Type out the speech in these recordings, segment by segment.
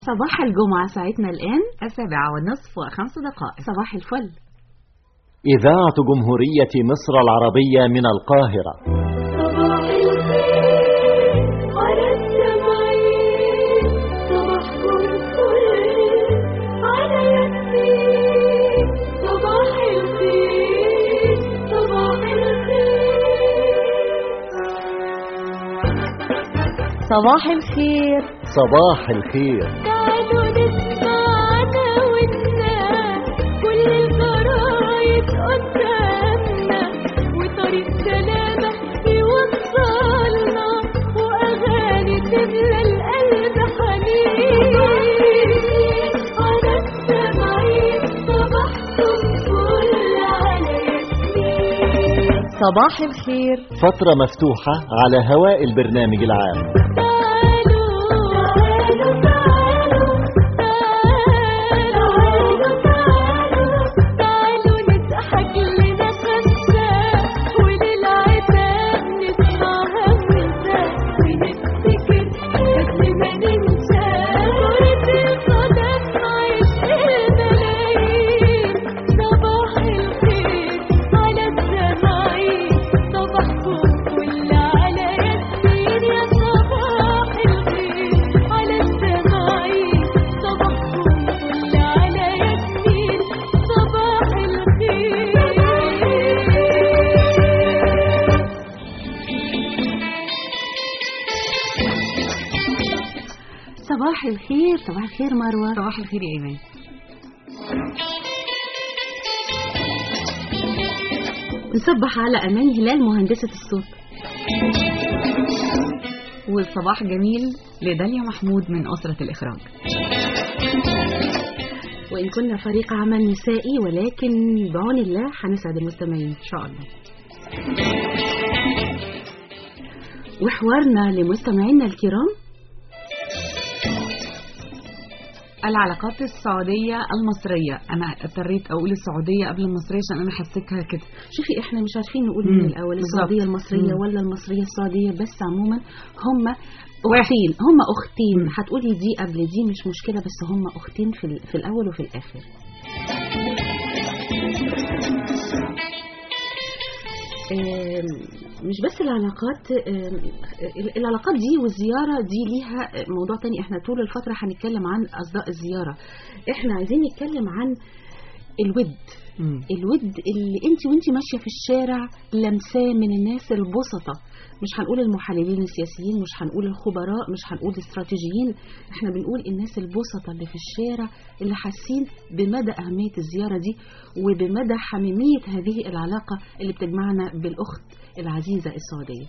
صباح الجمعة ساعتنا الآن السابعة والنصف وخمس دقائق صباح الفل إذاعة جمهورية مصر العربية من القاهرة صباح الخير على السمعين صباحكم الخير على ياسمين صباح الخير صباح الخير صباح الخير صباح الخير تعالوا نسمعنا والناس كل الجرايد قدامنا وطريق سلامة يوصلنا وأغاني تملى القلب حنين على السمعين صباحكم فل على ياسمين صباح الخير فترة مفتوحة على هواء البرنامج العام تعالوا تعالوا تعالوا تعالوا تعالوا نضحك لنا خمسة وللعتاب نسمع همسة ونفتكر قبل ما ننسى صورة القدم عشق الملايين صباح الخير على السماعين صباحكم كل على ياسمين يا صباح الخير على السماعين صباحكم كل على ياسمين صباح الخير صباح الخير صباح الخير مروة صباح الخير يا إيمان نصبح على أمان هلال مهندسة الصوت والصباح جميل لداليا محمود من أسرة الإخراج وإن كنا فريق عمل نسائي ولكن بعون الله هنسعد المستمعين إن شاء الله وحوارنا لمستمعينا الكرام العلاقات السعودية المصرية أنا اضطريت أقول السعودية قبل المصرية عشان أنا حسيتها كده شوفي احنا مش عارفين نقول مم، من الأول بالظبط. السعودية المصرية مم. ولا المصرية السعودية بس عموما هم أختين هم أختين مم. هتقولي دي قبل دي مش مشكلة بس هم أختين في, ال- في الأول وفي الآخر آم، مش بس العلاقات آم، ال- العلاقات دي والزيارة دي ليها موضوع تاني احنا طول الفترة هنتكلم عن أصداء الزيارة احنا عايزين نتكلم عن الود مم. الود اللي انت وانت ماشيه في الشارع لمساه من الناس البسطة مش هنقول المحللين السياسيين مش هنقول الخبراء مش هنقول الاستراتيجيين احنا بنقول الناس البسطة اللي في الشارع اللي حاسين بمدى أهمية الزيارة دي وبمدى حميمية هذه العلاقة اللي بتجمعنا بالأخت العزيزة السعودية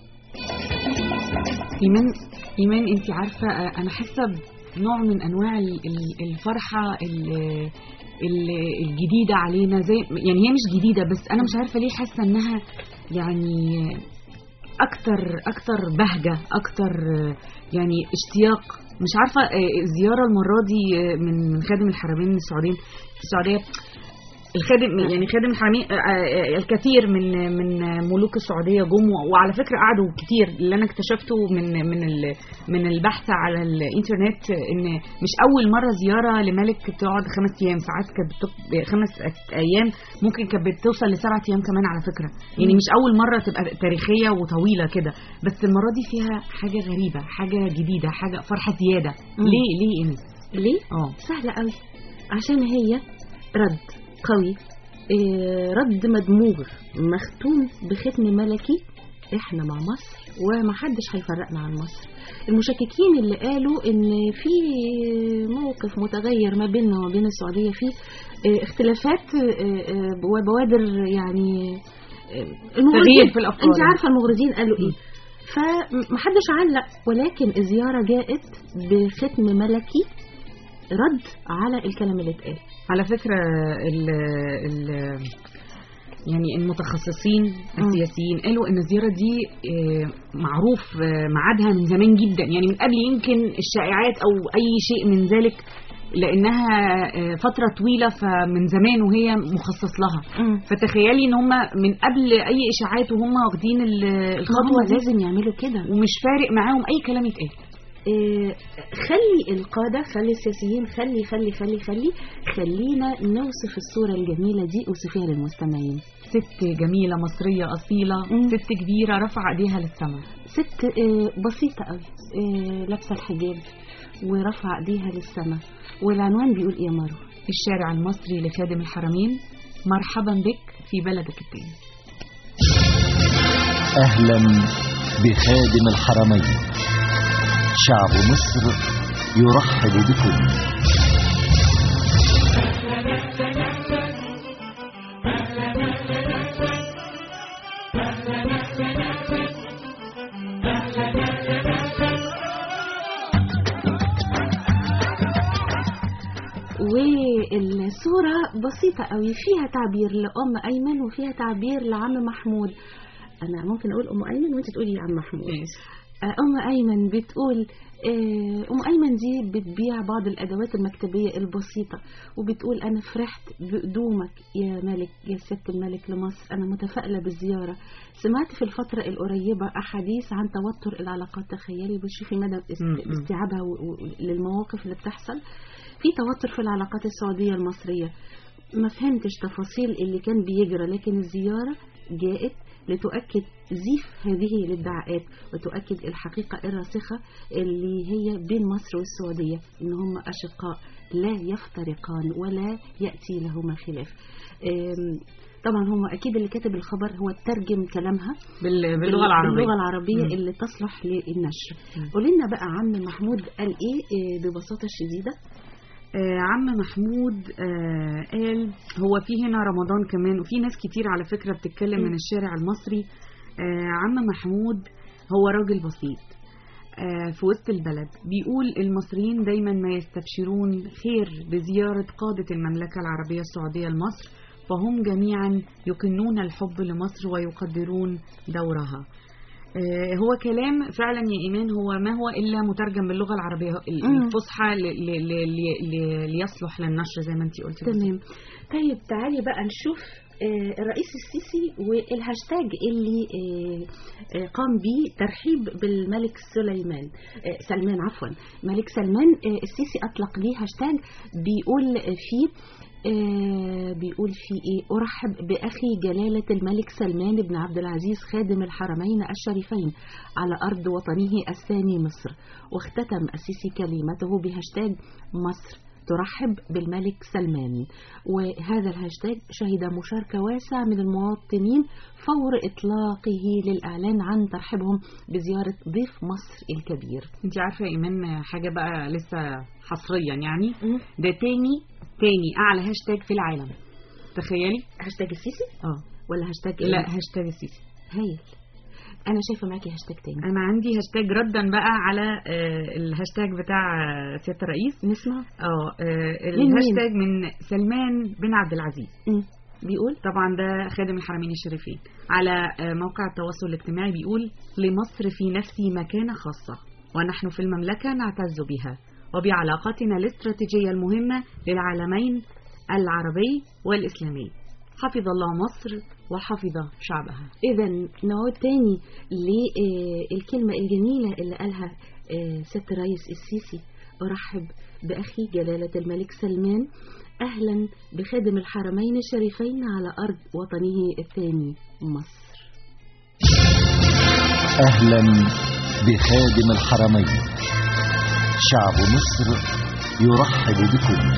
إيمان إيمان أنت عارفة آه، أنا حاسة بنوع من أنواع ال- ال- الفرحة ال- ال- الجديدة علينا زي يعني هي مش جديدة بس أنا مش عارفة ليه حاسة إنها يعني أكتر أكتر بهجة أكتر آه، يعني اشتياق مش عارفة آه، الزيارة المرة دي آه، من من خادم الحرمين السعوديين في السعودية الخادم يعني خادم الحرمين آه، آه، الكثير من من ملوك السعوديه جم وعلى فكره قعدوا كتير اللي انا اكتشفته من من ال- من البحث على الانترنت ان مش اول مره زياره لملك تقعد خمس ايام ساعات كانت بتق- خمس ايام ممكن كانت بتوصل لسبعة ايام كمان على فكره يعني مش اول مره تبقى تاريخيه وطويله كده بس المره دي فيها حاجه غريبه حاجه جديده حاجه فرحه زياده مم. ليه ليه اينس ليه؟ اه سهلة قوي عشان هي رد قوي إيه، رد مدموج مختوم بختم ملكي احنا مع مصر ومحدش هيفرقنا عن مصر المشككين اللي قالوا ان في موقف متغير ما بيننا وما بين السعودية في إيه، اختلافات إيه، إيه، وبوادر يعني إيه، المغرضين تغيير في الأفكار. انت عارفة المغرضين قالوا ايه فمحدش علق ولكن الزيارة جاءت بختم ملكي رد على الكلام اللي اتقال على فكرة ال ال يعني المتخصصين السياسيين قالوا ان الزيارة دي آه، معروف آه، ميعادها من زمان جدا يعني من قبل يمكن الشائعات او اي شيء من ذلك لانها آه، فترة طويلة فمن زمان وهي مخصص لها فتخيلي ان هم من قبل اي اشاعات وهم واخدين ال- الخطوة الخطوة دي لازم يعملوا كده ومش فارق معاهم اي كلام يتقال آه، خلي القادة خلي السياسيين خلي خلي خلي خلي خلينا نوصف الصورة الجميلة دي وصفيها للمستمعين ست جميلة مصرية أصيلة مم. ست كبيرة رفع ايديها للسماء ست آه، بسيطة قوي آه، لابسة الحجاب ورافعة ايديها للسماء والعنوان بيقول ايه يا مروة الشارع المصري لخادم الحرمين مرحبا بك في بلدك التاني أهلا بخادم الحرمين شعب مصر يرحب بكم والصورة بسيطة قوي فيها تعبير لأم أيمن وفيها تعبير لعم محمود أنا ممكن أقول أم أيمن وأنت تقولي عم محمود آه، أم أيمن بتقول آه، أم أيمن دي بتبيع بعض الأدوات المكتبية البسيطة وبتقول أنا فرحت بقدومك يا ملك يا ست الملك لمصر أنا متفائلة بالزيارة سمعت في الفترة القريبة أحاديث عن توتر العلاقات تخيلي بتشوفي مدى است- م- م. استيعابها و- و- للمواقف اللي بتحصل في توتر في العلاقات السعودية المصرية ما فهمتش تفاصيل اللي كان بيجرى لكن الزيارة جاءت لتؤكد زيف هذه الادعاءات وتؤكد الحقيقة الراسخة اللي هي بين مصر والسعودية إن هم أشقاء لا يفترقان ولا يأتي لهما خلاف أم، طبعا هم أكيد اللي كاتب الخبر هو ترجم كلامها بال- باللغة العربية باللغة العربية مم. اللي تصلح للنشر مم. قولي لنا بقى عم محمود قال إيه إيه ببساطة شديدة آه عم محمود آه قال هو في هنا رمضان كمان وفي ناس كتير على فكرة بتتكلم مم. من الشارع المصري آه عم محمود هو راجل بسيط آه في وسط البلد بيقول المصريين دايما ما يستبشرون خير بزيارة قادة المملكة العربية السعودية لمصر فهم جميعا يكنون الحب لمصر ويقدرون دورها آه، هو كلام فعلا يا ايمان هو ما هو الا مترجم باللغه العربيه ال- مم. الفصحى ل- ل- ل- ل- ليصلح للنشر زي ما انت قلتي تمام طيب تعالي بقى نشوف آه، الرئيس السيسي والهاشتاج اللي آه، آه، قام به ترحيب بالملك سليمان آه، سلمان عفوا ملك سلمان آه، السيسي اطلق ليه هاشتاج بيقول فيه آه، بيقول فيه ايه ارحب باخي جلاله الملك سلمان بن عبد العزيز خادم الحرمين الشريفين على ارض وطنه الثاني مصر واختتم السيسي كلمته بهاشتاج مصر ترحب بالملك سلمان وهذا الهاشتاج شهد مشاركة واسعة من المواطنين فور إطلاقه للإعلان عن ترحيبهم بزيارة ضيف مصر الكبير انت عارفه يا ايمان حاجه بقى لسه حصريا يعني ده تاني تاني اعلى هاشتاج في العالم تخيلي هاشتاج السيسي اه ولا هاشتاج لا إيه؟ هاشتاج السيسي هايل أنا شايفة معاكي هاشتاج تاني انا عندي هاشتاج ردا بقى على آه، الهاشتاج بتاع آه، سياده الرئيس نسمع اه آه، مين؟ الهاشتاج من سلمان بن عبد العزيز مم. بيقول طبعا ده خادم الحرمين الشريفين على آه، موقع التواصل الاجتماعي بيقول لمصر في نفسي مكانة خاصة ونحن في المملكة نعتز بها وبعلاقتنا الاستراتيجية المهمة للعالمين العربي والإسلامي حفظ الله مصر وحفظ شعبها إذا نعود تاني للكلمة الجميلة اللي قالها آه، سيادة الرئيس السيسي أرحب بأخي جلالة الملك سلمان أهلا بخادم الحرمين الشريفين على أرض وطنه الثاني مصر أهلا بخادم الحرمين شعب مصر يرحب بكم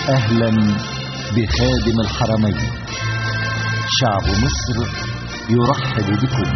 أهلا بخادم الحرمين شعب مصر يرحب بكم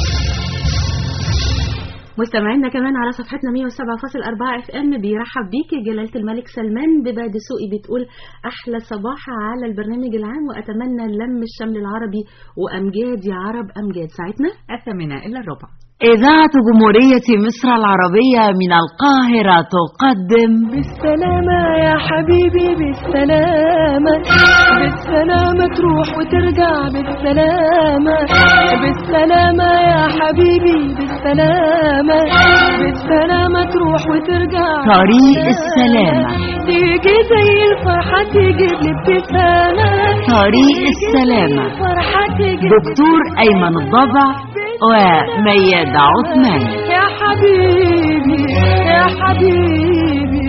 مستمعينا كمان على صفحتنا 107.4 اف ام بيرحب بيك جلالة الملك سلمان ببعد سوقي بتقول احلى صباح على البرنامج العام واتمنى لم الشمل العربي وامجاد يا عرب امجاد ساعتنا الثامنة إلا الربع إذاعة جمهورية مصر العربية من القاهرة تقدم بالسلامة يا حبيبي بالسلامة بالسلامة تروح وترجع بالسلامة بالسلامة يا حبيبي بالسلامة بالسلامة تروح وترجع طريق السلامة تيجي زي الفرحة تيجي بابتسامة طريق السلامة فرحة تيجي دكتور أيمن الضبع وميادة عثمان يا حبيبي يا حبيبي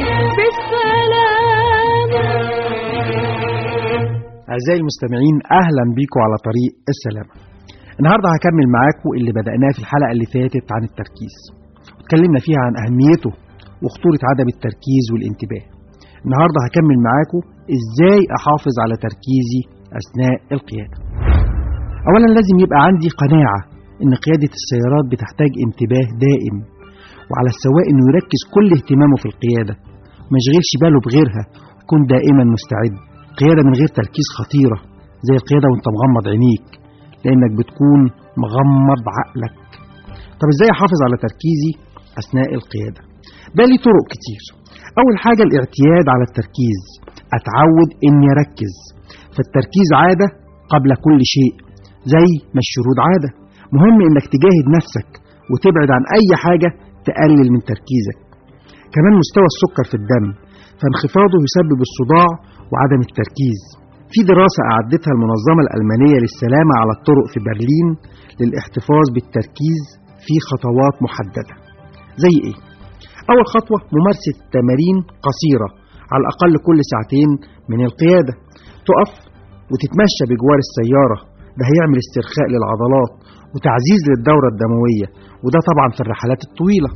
بالسلامة أعزائي المستمعين أهلا بيكم على طريق السلامة النهاردة هكمل معاكم اللي بدأناه في الحلقة اللي فاتت عن التركيز اتكلمنا فيها عن أهميته وخطورة عدم التركيز والانتباه النهاردة هكمل معاكم إزاي أحافظ على تركيزي أثناء القيادة أولا لازم يبقى عندي قناعة إن قيادة السيارات بتحتاج انتباه دائم وعلى السواق إنه يركز كل اهتمامه في القيادة ما يشغلش باله بغيرها يكون دائما مستعد قيادة من غير تركيز خطيرة زي القيادة وانت مغمض عينيك لأنك بتكون مغمض عقلك طب ازاي احافظ على تركيزي أثناء القيادة ده ليه طرق كتير أول حاجة الاعتياد على التركيز أتعود إني أركز فالتركيز عادة قبل كل شيء زي ما الشرود عادة مهم إنك تجاهد نفسك وتبعد عن أي حاجة تقلل من تركيزك كمان مستوى السكر في الدم فانخفاضه يسبب الصداع وعدم التركيز في دراسة أعدتها المنظمة الألمانية للسلامة على الطرق في برلين للاحتفاظ بالتركيز في خطوات محددة زي إيه؟ أول خطوة ممارسة تمارين قصيرة على الأقل كل ساعتين من القيادة تقف وتتمشى بجوار السيارة ده هيعمل استرخاء للعضلات وتعزيز للدورة الدموية وده طبعا في الرحلات الطويلة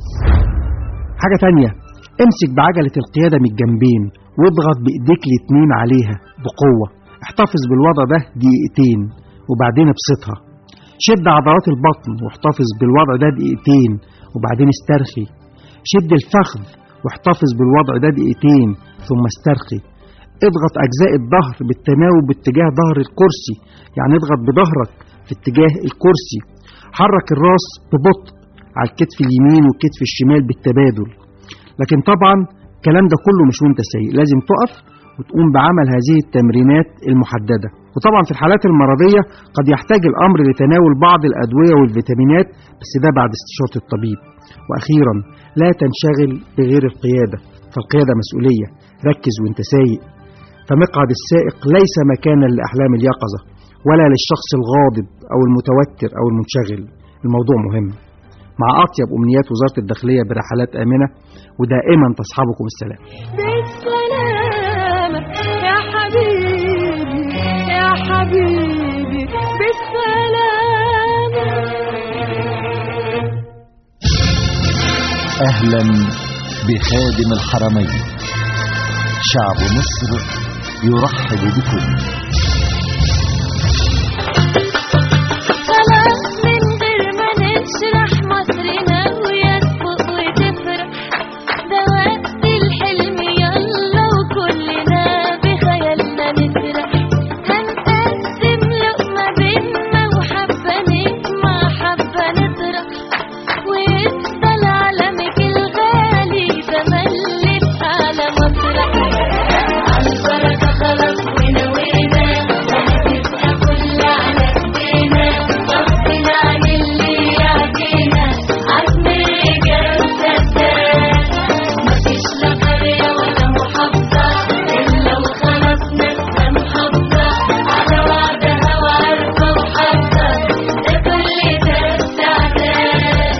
حاجة تانية امسك بعجلة القيادة من الجنبين واضغط بإيديك الاتنين عليها بقوة احتفظ بالوضع ده دقيقتين وبعدين ابسطها شد عضلات البطن واحتفظ بالوضع ده دقيقتين وبعدين استرخي شد الفخذ واحتفظ بالوضع ده دقيقتين ثم استرخي اضغط أجزاء الظهر بالتناوب باتجاه ظهر الكرسي يعني اضغط بظهرك في اتجاه الكرسي حرك الراس ببطء على الكتف اليمين والكتف الشمال بالتبادل لكن طبعا الكلام ده كله مش وانت سايق لازم تقف وتقوم بعمل هذه التمرينات المحددة وطبعا في الحالات المرضية قد يحتاج الأمر لتناول بعض الأدوية والفيتامينات بس ده بعد استشارة الطبيب وأخيرا لا تنشغل بغير القيادة فالقيادة مسؤولية ركز وانت سايق فمقعد السائق ليس مكانا لأحلام اليقظة ولا للشخص الغاضب أو المتوتر أو المنشغل الموضوع مهم مع أطيب أمنيات وزارة الداخلية برحلات آمنة ودائما تصحبكم السلام بالسلامة يا حبيبي يا حبيبي بالسلامة أهلا بخادم الحرمين شعب مصر يرحب بكم خلاص من غير ما نشرح مصر ناوية تفوق وتفرح ده وقت الحلم يلا وكلنا بخيالنا نسرح هنقسم لقمة بينا وحبة نجمع حبة نطرح ويفضل علمك الغالي تملك على مسرح عالبركة خلاص ونوينا هنبقى كل على ايدينا غصب عن اللي يعدينا عزم الرجال سداد مفيش لا قرية ولا محافظة إلا وخلاص ناسها محافظة على وعدها وعارفة وحافظة ده كل ده استعداد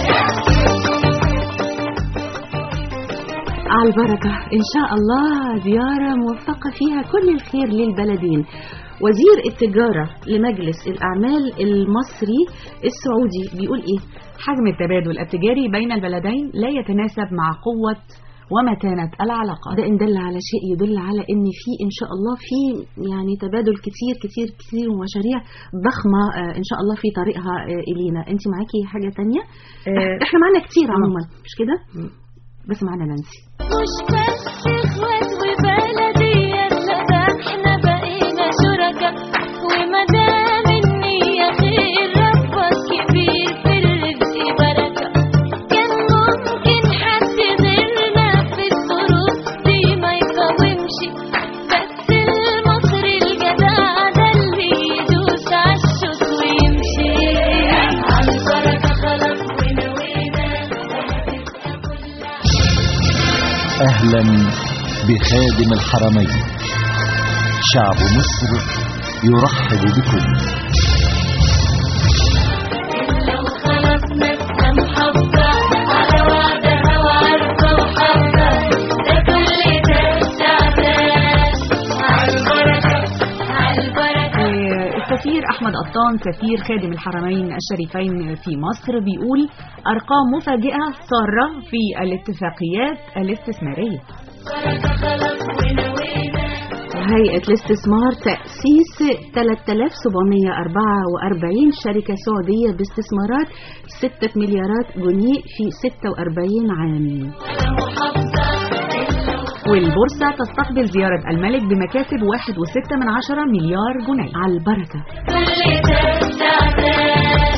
على البركة إن شاء الله زيارة موفقة فيها كل الخير للبلدين وزير التجارة لمجلس الأعمال المصري السعودي بيقول إيه؟ حجم التبادل التجاري بين البلدين لا يتناسب مع قوة ومتانة العلاقات ده إن دل على شيء يدل على إن في إن شاء الله في يعني تبادل كتير كتير كتير ومشاريع ضخمة آه، إن شاء الله في طريقها آه، إلينا أنت معاكي حاجة تانية آه، إحنا معانا كتير عموما مش كده بس معانا نانسي مش بس اخوات وبلدية لا ده احنا بقينا شركاء ومدام النية خير ربك كبير في الرزق بركة كان ممكن حد غيرنا في الظروف دي ما يقاومش بس المصري الجدع ده اللي يدوس عالشوك ويمشي عالبركة خلاص ونوينا هتبقى كل أهلا بخادم الحرمين شعب مصر يرحب بكم لو خلاص نبقى محبة على وعدها وعارفة وحابة ده كل ده استعداد عالبركة عالبركة آه، السفير أحمد قطان سفير خادم الحرمين الشريفين في مصر بيقول أرقام مفاجئة سارة في الاتفاقيات الاستثمارية بركة خلاص ونوينا هيئة الاستثمار تأسيس 3744 شركة سعودية باستثمارات 6 مليارات جنيه في 46 عام محافظة والبورصة تستقبل زيارة الملك بمكاسب 1.6 من عشرة مليار جنيه على البركة كل ده استعداد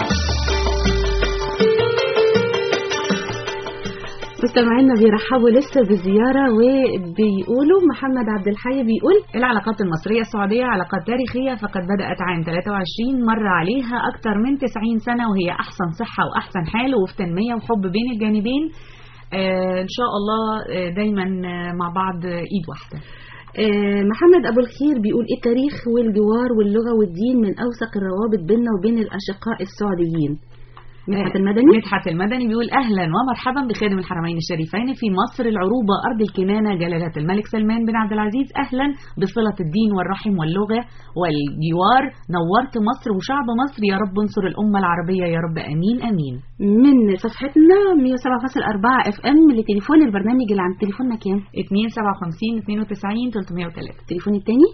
مستمعينا بيرحبوا لسه بالزيارة وبيقولوا محمد عبد الحي بيقول العلاقات المصرية السعودية علاقات تاريخية فقد بدأت عام 23 مر عليها أكثر من 90 سنة وهي أحسن صحة وأحسن حال وفي تنمية وحب بين الجانبين آه إن شاء الله آه دايما آه مع بعض آه إيد واحدة آه، محمد أبو الخير بيقول التاريخ والجوار واللغة والدين من أوثق الروابط بيننا وبين الأشقاء السعوديين مدحت آه، المدني مدحت المدني بيقول أهلا ومرحبا بخادم الحرمين الشريفين في مصر العروبة أرض الكنانة جلالة الملك سلمان بن عبد العزيز أهلا بصلة الدين والرحم واللغة والجوار نورت مصر وشعب مصر يا رب انصر الأمة العربية يا رب أمين أمين من صفحتنا 107.4 اف ام لتليفون البرنامج اللي عن تليفوننا كام 257 92 303 التليفون التاني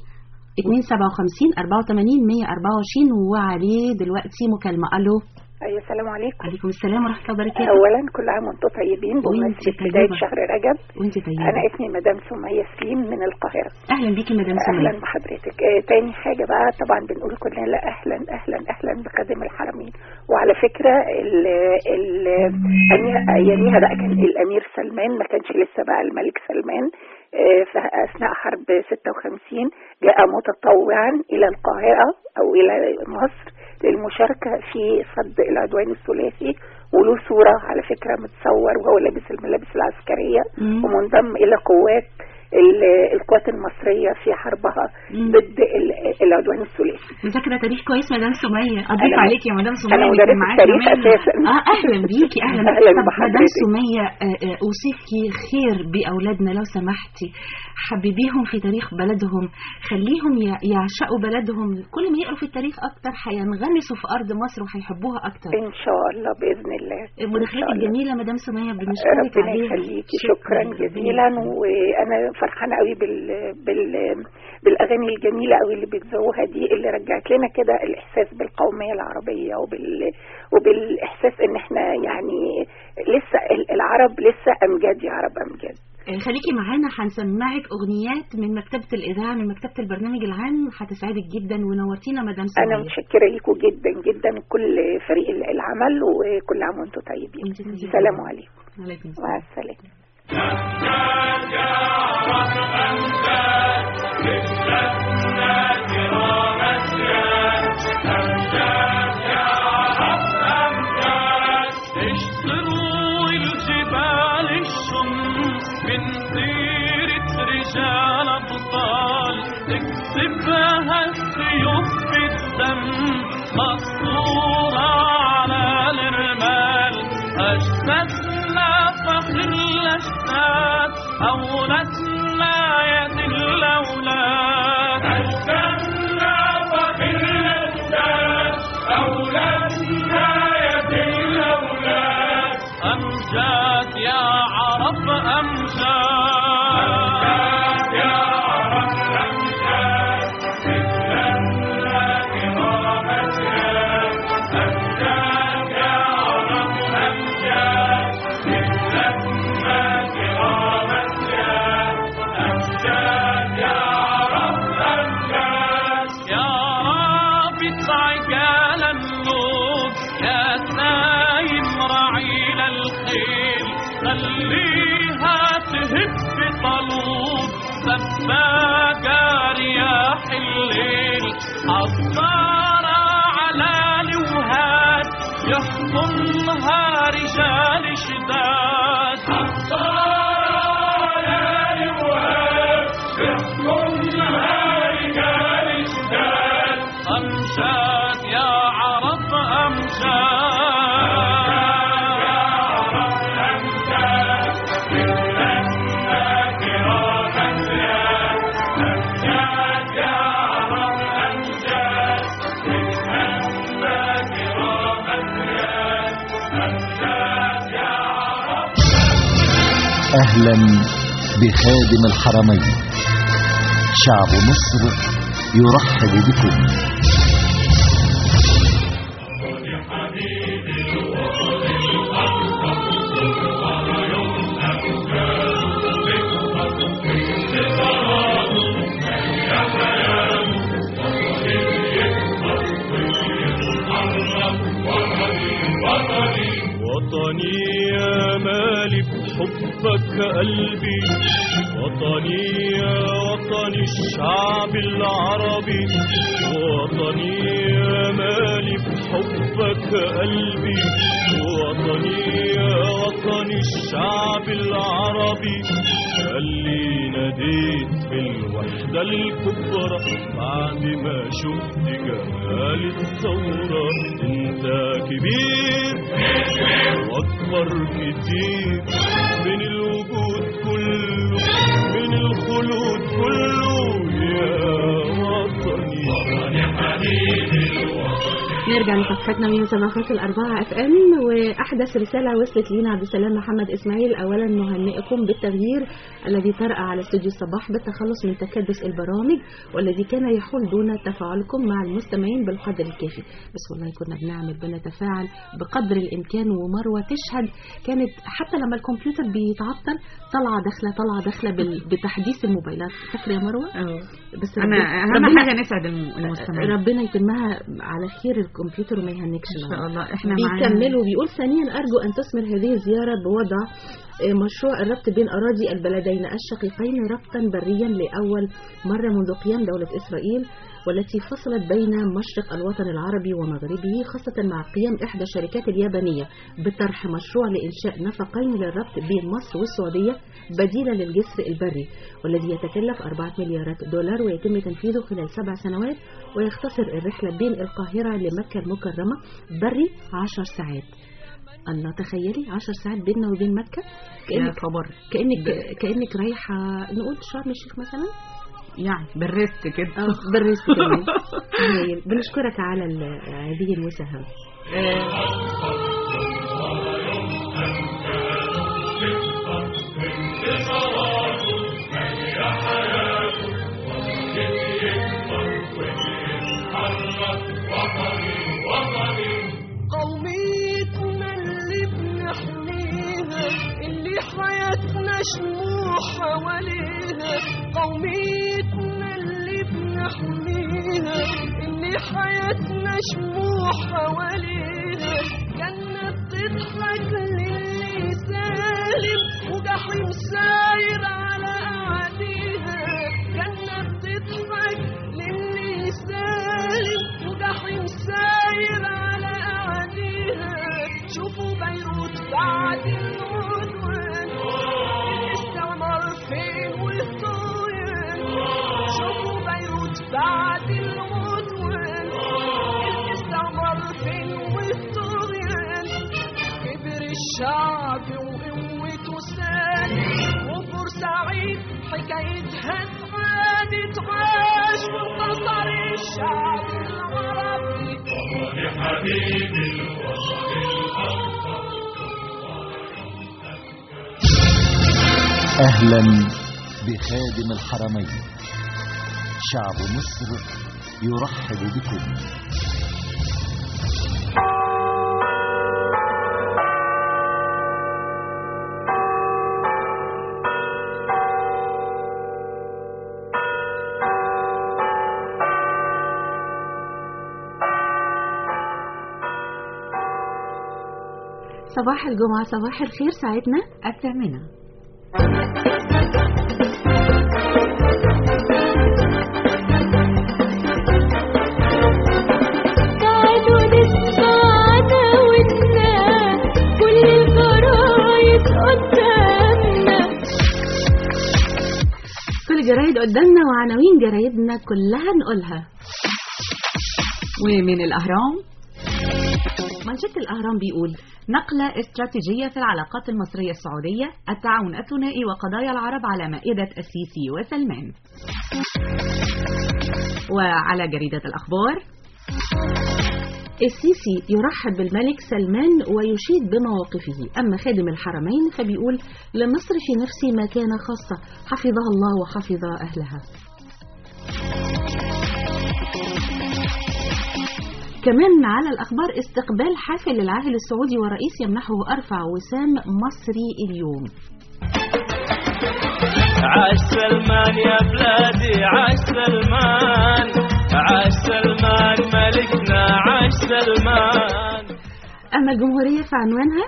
257 84 124 وعليه دلوقتي مكالمة الو أيوة السلام عليكم عليكم السلام ورحمة الله وبركاته أولا كل عام وأنتم طيبين بمناسبة طيبة. بداية شهر رجب وانت طيبة أنا اسمي مدام سمية سليم من القاهرة اهلا بيكي مدام أهلا سمية بحضرتك آه تاني حاجة بقى طبعا بنقول كلنا لا أهلا أهلا أهلا بخادم الحرمين وعلى فكرة ال ال أمير- أياميها بقى كان الأمير سلمان ما كانش لسه بقى الملك سلمان آه، فأثناء حرب 56 جاء متطوعا إلى القاهرة أو إلى مصر للمشاركة في صد العدوان الثلاثي وله صورة على فكرة متصور وهو لابس الملابس العسكرية مم. ومنضم إلى قوات ال- القوات المصرية في حربها مم. ضد ال- العدوان الثلاثي مذاكرة تاريخ كويس مدام سمية أضيف أنا- عليك يا مدام سمية أنا اللي مدرسة كان معاك تاريخ زمان. أساسا اه اهلا بيكي اهلا أهلا طب مدام بحضرتك. سمية آه، آه، اوصفي خير باولادنا لو سمحتي حببيهم في تاريخ بلدهم خليهم ي- يعشقوا بلدهم كل ما يقروا في التاريخ اكتر هينغمسوا في ارض مصر وهيحبوها اكتر إن شاء الله بإذن الله إن مداخلتك شاء الله. الجميلة مدام سمية بنشكرك ربنا عليها يخليكي شكرا جزيلا وانا فرحانه قوي بال بال بالاغاني الجميله قوي اللي بتذوقها دي اللي رجعت لنا كده الاحساس بالقوميه العربيه وبال وبالاحساس ان احنا يعني لسه ال- العرب لسه امجاد يا عرب امجاد آه، خليكي معانا هنسمعك اغنيات من مكتبة الاذاعة من مكتبة البرنامج العام هتسعدك جدا ونورتينا مدام انا سمية متشكره ليكم جدا جدا كل فريق العمل وكل عام وانتم طيبين وانت طيبة. السلام عليكم عليكم السلام مع السلامه اشطروا الجبال الشمس من سيرة رجال أبطال تكسبها السيوف في الدم مسطورة على الرمال أجسادنا فخر الأجساد أولادنا يد الأولاد أجسادنا فخر الأجساد أولادنا يد الأولاد أمجاد يا عرب أمجاد حضارة على لوهات يحكمها رجال شداد حضارة على لوهات يحكمها رجال شداد أمجاد يا عرب أمجاد أهلا بخادم الحرمين شعب مصر يرحب بكم وطني يا مالي بحبك قلبي وطني يا وطن الشعب العربي وطني يا مالي بحبك قلبي وطني يا وطن الشعب العربي اللي ناديت بالوحدة الكبرى بعد ما شفت جمال الثورة انت كبير واكبر كتير من الوجود كله من الخلود كله يا وطني وطني حبيبي الوطن نرجع لصفحتنا من صباحات الأربعة اف ام وأحدث رسالة وصلت لينا عبد السلام محمد إسماعيل أولا نهنئكم بالتغيير الذي طرأ على استوديو الصباح بالتخلص من تكدس البرامج والذي كان يحول دون تفاعلكم مع المستمعين بالقدر الكافي بس والله كنا بنعمل بنتفاعل بقدر الإمكان ومروة تشهد كانت حتى لما الكمبيوتر بيتعطل طالعة داخلة طالعة داخلة بال- بتحديث الموبايلات فاكرة يا مروة؟ بس انا ربنا- اهم ربنا- حاجه نسعد الم- المستمعين ربنا يتمها على خير الكمبيوتر وما يهنكش ان شاء الله احنا بيكمل وبيقول ثانيا أرجو أن تثمر هذه الزيارة بوضع آه، مشروع الربط بين أراضي البلدين الشقيقين ربطا بريا لأول مرة منذ قيام دولة إسرائيل والتي فصلت بين مشرق الوطن العربي ومغربه خاصة مع قيام إحدى الشركات اليابانية بطرح مشروع لإنشاء نفقين للربط بين مصر والسعودية بديلا للجسر البري والذي يتكلف 4 مليارات دولار ويتم تنفيذه خلال سبع سنوات ويختصر الرحلة بين القاهرة لمكة المكرمة بري 10 ساعات الله تخيلي 10 ساعات بيننا وبين مكة يا كأنك خبر كأنك كأنك رايحة نقول شرم الشيخ مثلا يعني بالريست كده اه بالرزق كمان هايل. بنشكرك على ال- هذه المساهمة قوميتنا اللي بنحميها اللي حياتنا شموع حواليها قوميتنا اللي بنحميها اللي حياتنا شموع حواليها جنة بتضحك للي سالم وجحيم ساير على أعاديها جنة بتضحك للي سالم وجحيم ساير على أعاديها شوفوا بيروت بعد العدوان الاستعمار فين والطغيان شوفوا بيروت بعد العدوان الاستعمار فين والطغيان كبر الشعب وقوته سالم وبورسعيد حكايتها اتعادت عاش وانتصر الشعب العربي أهلا بخادم الحرمين شعب مصر يرحب بكم صباح الجمعة صباح الخير ساعتنا الثامنة الجرايد قدامنا وعناوين جرايدنا كلها نقولها ومن الأهرام منشط الأهرام بيقول نقلة استراتيجية في العلاقات المصرية السعودية التعاون الثنائي وقضايا العرب على مائدة السيسي وسلمان وعلى جريدة الأخبار السيسي يرحب بالملك سلمان ويشيد بمواقفه أما خادم الحرمين فبيقول لمصر في نفسي مكانة خاصة حفظها الله وحفظ أهلها كمان على الأخبار استقبال حافل العاهل السعودي ورئيس يمنحه أرفع وسام مصري اليوم عاش سلمان يا بلادي عاش سلمان عاش سلمان ملكنا عاش سلمان أما الجمهورية في عنوانها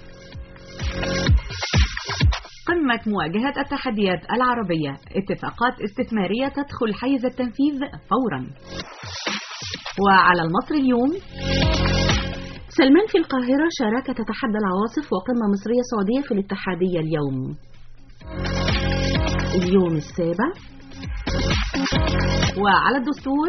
قمة مواجهة التحديات العربية اتفاقات استثمارية تدخل حيز التنفيذ فورا وعلى المصري اليوم سلمان في القاهرة شراكة تتحدى العواصف وقمة مصرية سعودية في الاتحادية اليوم اليوم السابع وعلى الدستور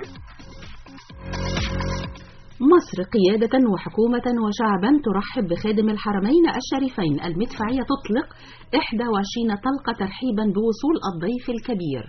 مصر قيادة وحكومة وشعبا ترحب بخادم الحرمين الشريفين المدفعية تطلق 21 طلقة ترحيبا بوصول الضيف الكبير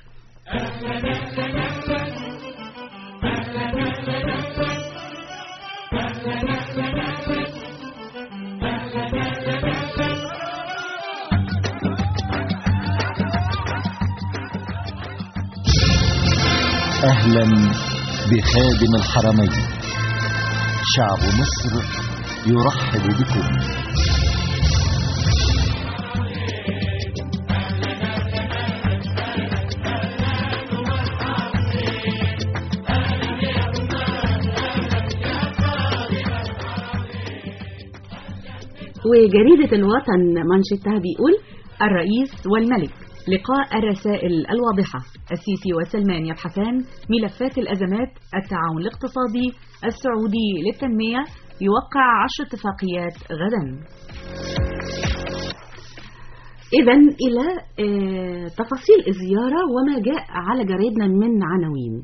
أهلا بخادم الحرمين شعب مصر يرحب بكم وجريدة الوطن منشطها بيقول الرئيس والملك لقاء الرسائل الواضحة السيسي وسلمان يبحثان ملفات الأزمات التعاون الاقتصادي السعودي للتنمية يوقع عشر اتفاقيات غدا إذا إلى آه، تفاصيل الزيارة وما جاء على جريدنا من عناوين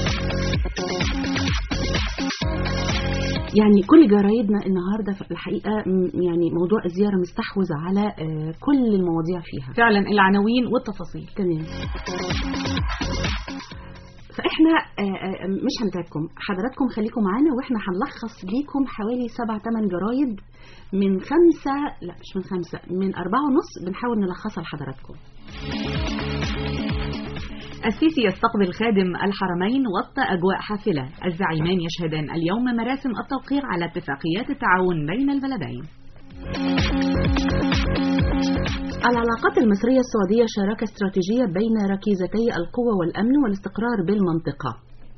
يعني كل جرايدنا النهارده في الحقيقه م- يعني موضوع الزياره مستحوذ على آه، كل المواضيع فيها فعلا العناوين والتفاصيل تمام فاحنا آه، آه، مش هنتعبكم حضراتكم خليكم معانا واحنا هنلخص ليكم حوالي سبع ثمان جرايد من خمسة لا مش من خمسة من أربعة ونص بنحاول نلخصها لحضراتكم السيسي يستقبل خادم الحرمين وسط أجواء حافلة الزعيمان يشهدان اليوم مراسم التوقيع على اتفاقيات التعاون بين البلدين العلاقات المصرية السعودية شراكة استراتيجية بين ركيزتي القوة والأمن والاستقرار بالمنطقة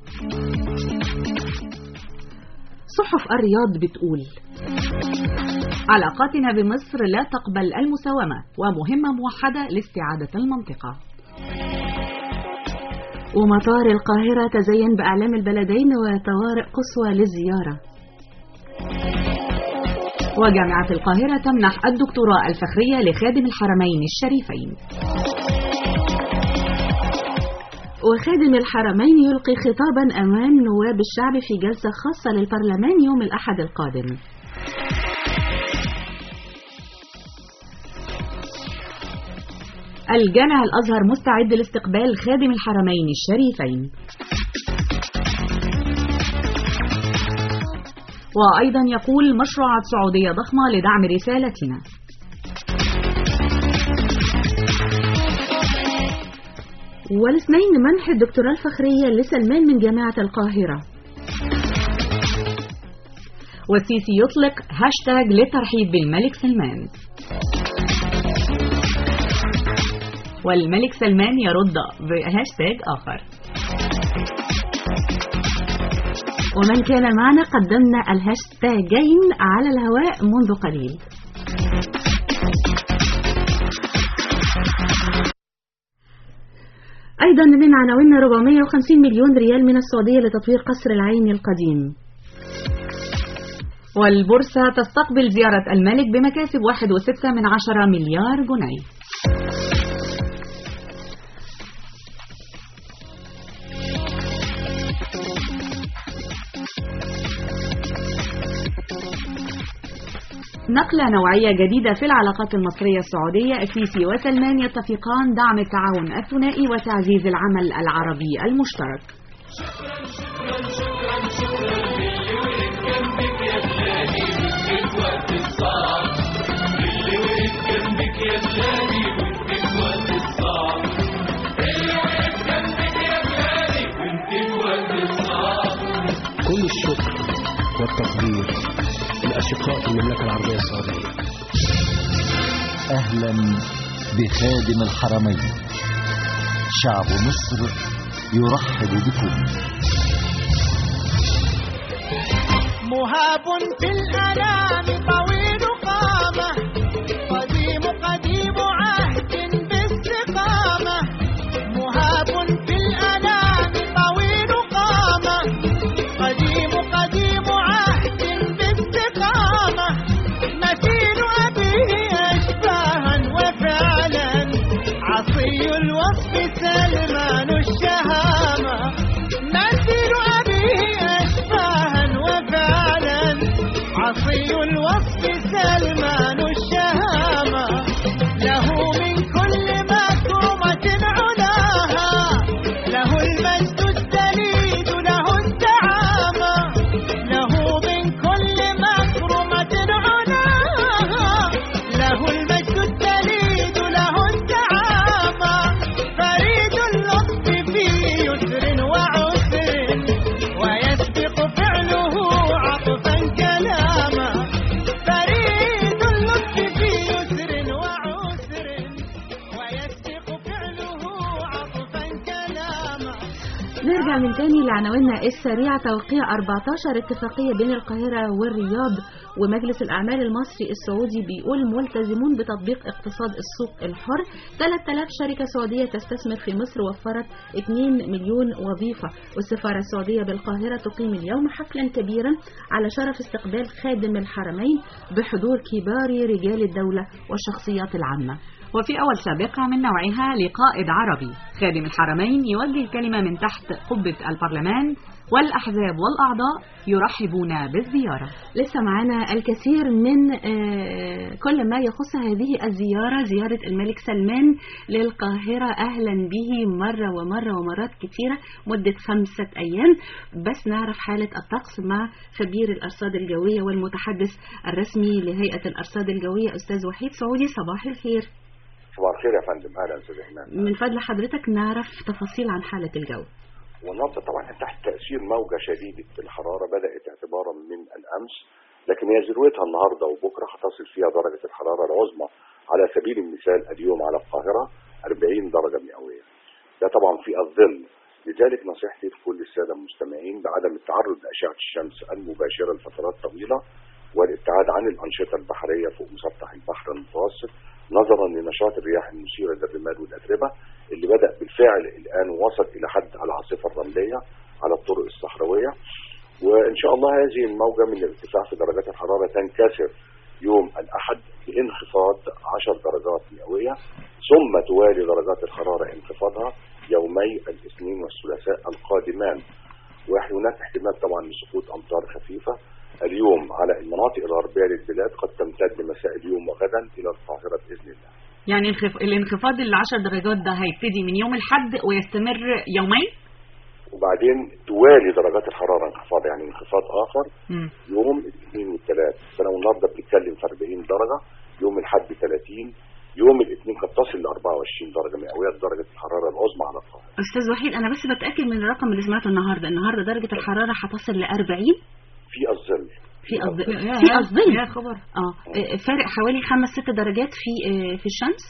صحف الرياض بتقول علاقاتنا بمصر لا تقبل المساومة ومهمة موحدة لاستعادة المنطقة ومطار القاهرة تزين بأعلام البلدين وطوارئ قصوى للزيارة وجامعة القاهرة تمنح الدكتوراه الفخرية لخادم الحرمين الشريفين وخادم الحرمين يلقي خطابا أمام نواب الشعب في جلسة خاصة للبرلمان يوم الأحد القادم الجامع الأزهر مستعد لاستقبال خادم الحرمين الشريفين وأيضا يقول مشروعات سعودية ضخمة لدعم رسالتنا والاثنين منح الدكتوراه الفخرية لسلمان من جامعة القاهرة والسيسي يطلق هاشتاج للترحيب بالملك سلمان والملك سلمان يرد بهاشتاج آخر ومن كان معنا قدمنا الهاشتاجين على الهواء منذ قليل أيضا من عناوين 450 مليون ريال من السعودية لتطوير قصر العين القديم والبورصة تستقبل زيارة الملك بمكاسب 1.6 من عشرة مليار جنيه نقلة نوعية جديدة في العلاقات المصرية السعودية السيسي وسلمان يتفقان دعم التعاون الثنائي وتعزيز العمل العربي المشترك كل الشكر والتقدير لأشقاء في المملكة العربية السعودية أهلا بخادم الحرمين شعب مصر يرحب بكم مهاب في الأنام طويل قامة قديم قديم عهد باستقامة مهاب في الأنام طويل قامة قديم قديم عهد باستقامة مثيل أبيه أشباها وفعلا عصي الوصف سلمان الشهامة مثيل أبيه أشباها وفعلا عصي الوصف سلمان الشهامة له من كل مكرمة علاها له المجد الدليل له الدعامة له من كل مكرمة علاها له المجد الدليل له الدعامة فريد اللطف في يسر وعسر ويسبق فعله عطفا كلاما فريد اللطف في يسر وعسر ويسبق فعله عطفا كلاما نرجع من تاني لعناويننا السريعة توقيع 14 اتفاقية بين القاهرة والرياض ومجلس الأعمال المصري السعودي بيقول ملتزمون بتطبيق اقتصاد السوق الحر 3000 شركة سعودية تستثمر في مصر وفرت 2 مليون وظيفة والسفارة السعودية بالقاهرة تقيم اليوم حفلا كبيرا على شرف استقبال خادم الحرمين بحضور كبار رجال الدولة والشخصيات العامة وفي أول سابقة من نوعها لقائد عربي خادم الحرمين يوجه كلمة من تحت قبة البرلمان والأحزاب والأعضاء يرحبون بالزيارة لسه معانا الكثير من آه، كل ما يخص هذه الزيارة زيارة الملك سلمان للقاهرة أهلا به مرة ومرة ومرات كثيرة مدة خمسة أيام بس نعرف حالة الطقس مع خبير الأرصاد الجوية والمتحدث الرسمي لهيئة الأرصاد الجوية أستاذ وحيد سعودي صباح الخير صباح الخير يا فندم اهلا استاذ ايمان من فضل حضرتك نعرف تفاصيل عن حالة الجو والنهارده طبعا احنا تحت تاثير موجه شديده الحراره بدات اعتبارا من الامس لكن هي ذروتها النهارده وبكره هتصل فيها درجه الحراره العظمى على سبيل المثال اليوم على القاهره 40 درجه مئويه ده طبعا في الظل لذلك نصيحتي لكل الساده المستمعين بعدم التعرض لاشعه الشمس المباشره لفترات طويله والابتعاد عن الانشطه البحريه فوق مسطح البحر المتوسط نظرا لنشاط الرياح المثيره للرمال والاتربه اللي بدا بالفعل الان وصل الى حد العاصفه الرمليه على الطرق الصحراويه وان شاء الله هذه الموجه من الارتفاع في درجات الحراره تنكسر يوم الاحد بانخفاض 10 درجات مئويه ثم توالي درجات الحراره انخفاضها يومي الاثنين والثلاثاء القادمان وهناك احتمال طبعا لسقوط امطار خفيفه اليوم على المناطق الغربيه للبلاد قد تمتد مساء اليوم وغدا الى القاهره باذن الله. يعني الانخف- الانخفاض العشر درجات ده هيبتدي من يوم الحد ويستمر يومين وبعدين توالي درجات الحراره انخفاض يعني انخفاض اخر مم. يوم الاثنين والثلاث فانا النهارده بنتكلم في 40 درجه يوم الاحد 30 يوم الاثنين قد تصل ل 24 درجه مئويه درجه الحراره العظمى على القاهره أستاذ وحيد أنا بس بتأكد من الرقم اللي سمعته النهاردة النهاردة درجة الحرارة هتصل ل 40 في الظل في الظل يا- في يا- الظل يا خبر. اه آه، فارق حوالي خمس ست درجات في آه، في الشمس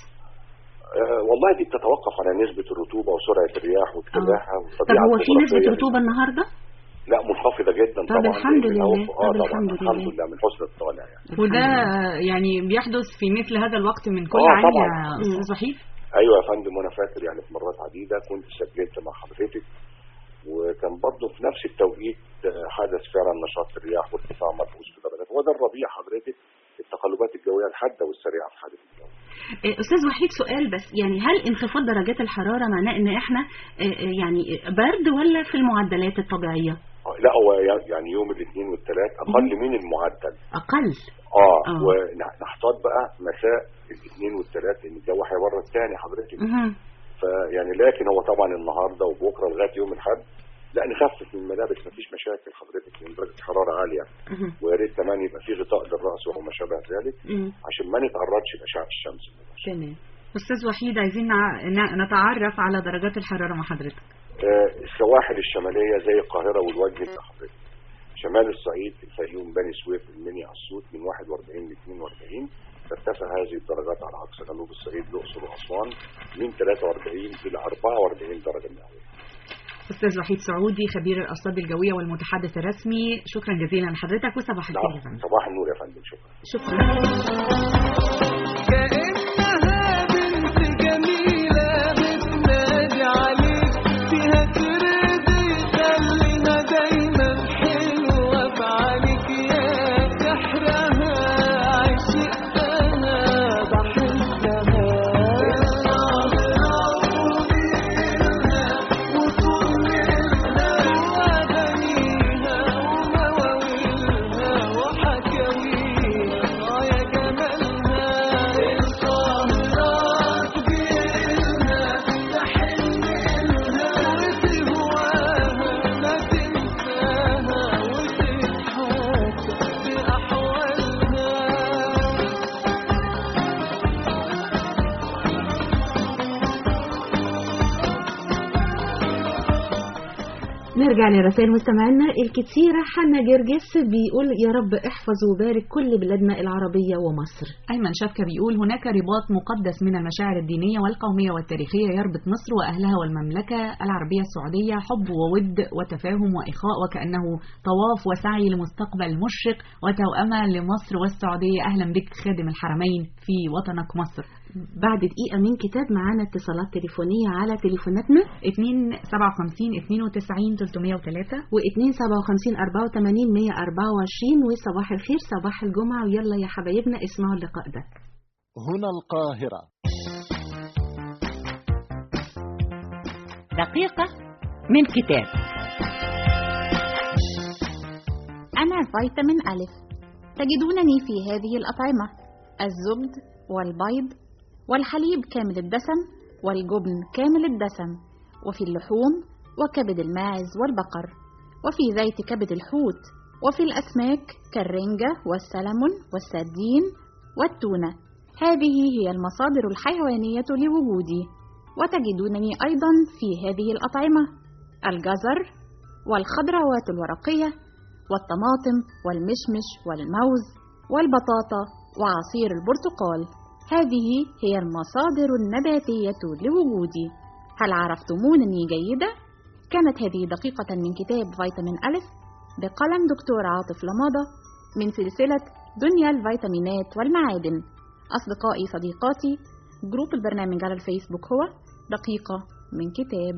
آه والله دي بتتوقف على نسبه الرطوبه وسرعه الرياح واتجاهها طب والطبيعه هو في نسبة الجغرافية. رطوبة النهاردة؟ لا منخفضه جدا طب طبعا الحمد لأن لله. الهواء- اه طب طبعا الحمد الحمد لله. لله من حسن الطالع يعني وده يعني بيحدث في مثل هذا الوقت من كل آه، عام طبعاً. يا أستاذ وحيد ايوه يا فندم وانا فاكر يعني في مرات عديده كنت سجلت مع حضرتك وكان برضه في نفس التوقيت آه، حدث فعلا نشاط الرياح وارتفاع ملحوظ في درجات هو ده الربيع حضرتك التقلبات الجويه الحاده والسريعه في حاله الجو آه، أستاذ وحيد سؤال بس يعني هل انخفاض درجات الحرارة معناه إن إحنا آه، آه، يعني برد ولا في المعدلات الطبيعية؟ لا هو يعني يوم الاثنين والثلاث اقل من المعدل اقل اه آه. ونحتاط بقى مساء الاثنين والثلاث لان الجو هيبرد تاني حضرتك مهم. فيعني لكن هو طبعا النهارده وبكره لغايه يوم الاحد لا نخفف من الملابس مفيش مشاكل حضرتك لان درجه الحراره عاليه مهم. ويا ريت كمان يبقى في غطاء للراس وما شابه ذلك مم. عشان ما نتعرضش لاشعه الشمس تمام استاذ وحيد عايزين نع- ن- نتعرف على درجات الحراره مع حضرتك آه، السواحل الشماليه زي القاهره والوجه بتاع حضرتك شمال الصعيد الفيوم بني سويف المنيا اسيوط من 41 ل 42 ترتفع هذه الدرجات على اقصى جنوب الصعيد الاقصر واسوان من 43 الى 44 درجه مئويه استاذ وحيد سعودي خبير الارصاد الجويه والمتحدث الرسمي شكرا جزيلا لحضرتك وصباح الخير يا فندم صباح النور يا فندم شكرا شكرا كأنها بنت جميلة بتنادي عليك فيها ترضي خليها دايما حلوة بعليك يا سحرها عشقتها بحسها وأغانيها ومواويلها وحكاويها آه يا جمالها السهرات بيها تحن لها وتهواها ما تنساها وتتحاسب بأحوالها نرجع لرسائل مستمعينا الكتيرة حنا جرجس بيقول يا رب احفظ وبارك كل بلادنا العربية ومصر أيمن شبكة بيقول هناك رباط مقدس من المشاعر الدينية والقومية والتاريخية يربط مصر وأهلها والمملكة العربية السعودية حب وود وتفاهم وإخاء وكأنه طواف وسعي لمستقبل مشرق وتوأمة لمصر والسعودية أهلا بك خادم الحرمين في وطنك مصر بعد دقيقة من كتاب معانا اتصالات تليفونية على تليفوناتنا 2 57 92 303 و 2 57 84 124 وصباح الخير صباح الجمعة ويلا يا حبايبنا اسمعوا اللقاء ده هنا القاهرة دقيقة من كتاب أنا فيتامين ألف تجدونني في هذه الأطعمة الزبد والبيض والحليب كامل الدسم والجبن كامل الدسم وفي اللحوم وكبد الماعز والبقر وفي زيت كبد الحوت وفي الأسماك كالرنجة والسلمون والسردين والتونة هذه هي المصادر الحيوانية لوجودي وتجدونني أيضا في هذه الأطعمة الجزر والخضروات الورقية والطماطم والمشمش والموز والبطاطا وعصير البرتقال هذه هي المصادر النباتية لوجودي هل عرفتمونني جيدة؟ كانت هذه دقيقة من كتاب فيتامين ألف بقلم دكتور عاطف لماضة من سلسلة دنيا الفيتامينات والمعادن أصدقائي صديقاتي جروب البرنامج على الفيسبوك هو دقيقة من كتاب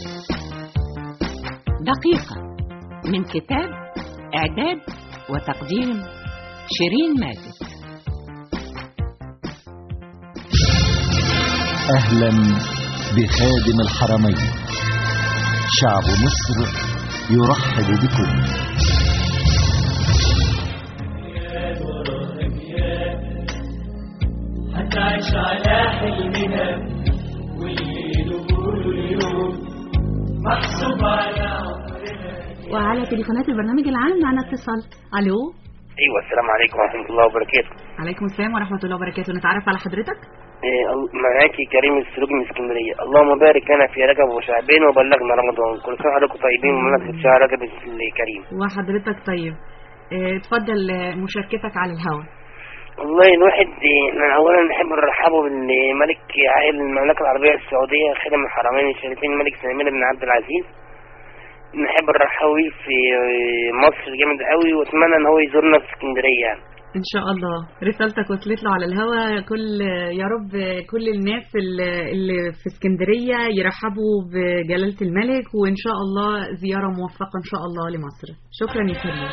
دقيقة من كتاب إعداد وتقديم شيرين ماجد أهلا بخادم الحرمين شعب مصر يرحب بكم هتعيش على حلمنا واللي نقوله اليوم محسوب على عمرنا وعلى تليفونات البرنامج العام معنا اتصال الو ايوه السلام عليكم ورحمه الله وبركاته عليكم السلام ورحمة الله وبركاته نتعرف على حضرتك إيه ال- معاكي كريم السلوك من اسكندريه اللهم بارك لنا في رجب وشعبين وبلغنا رمضان كل سنه وحضرتكم طيبين ومناسبه شهر رجب الكريم وحضرتك طيب اه، اتفضل اه، مشاركتك على الهواء والله الواحد إيه، أنا اولا نحب نرحبه بالملك عائل المملكه العربيه السعوديه خادم الحرمين الشريفين الملك سليمان بن عبد العزيز نحب نرحبه بيه في إيه، مصر جامد قوي واتمنى ان هو يزورنا في اسكندريه يعني ان شاء الله رسالتك وصلت له على الهوا كل يا رب كل الناس اللي اللي في اسكندرية يرحبوا بجلالة الملك وان شاء الله زيارة موفقة ان شاء الله لمصر شكرا يا كريم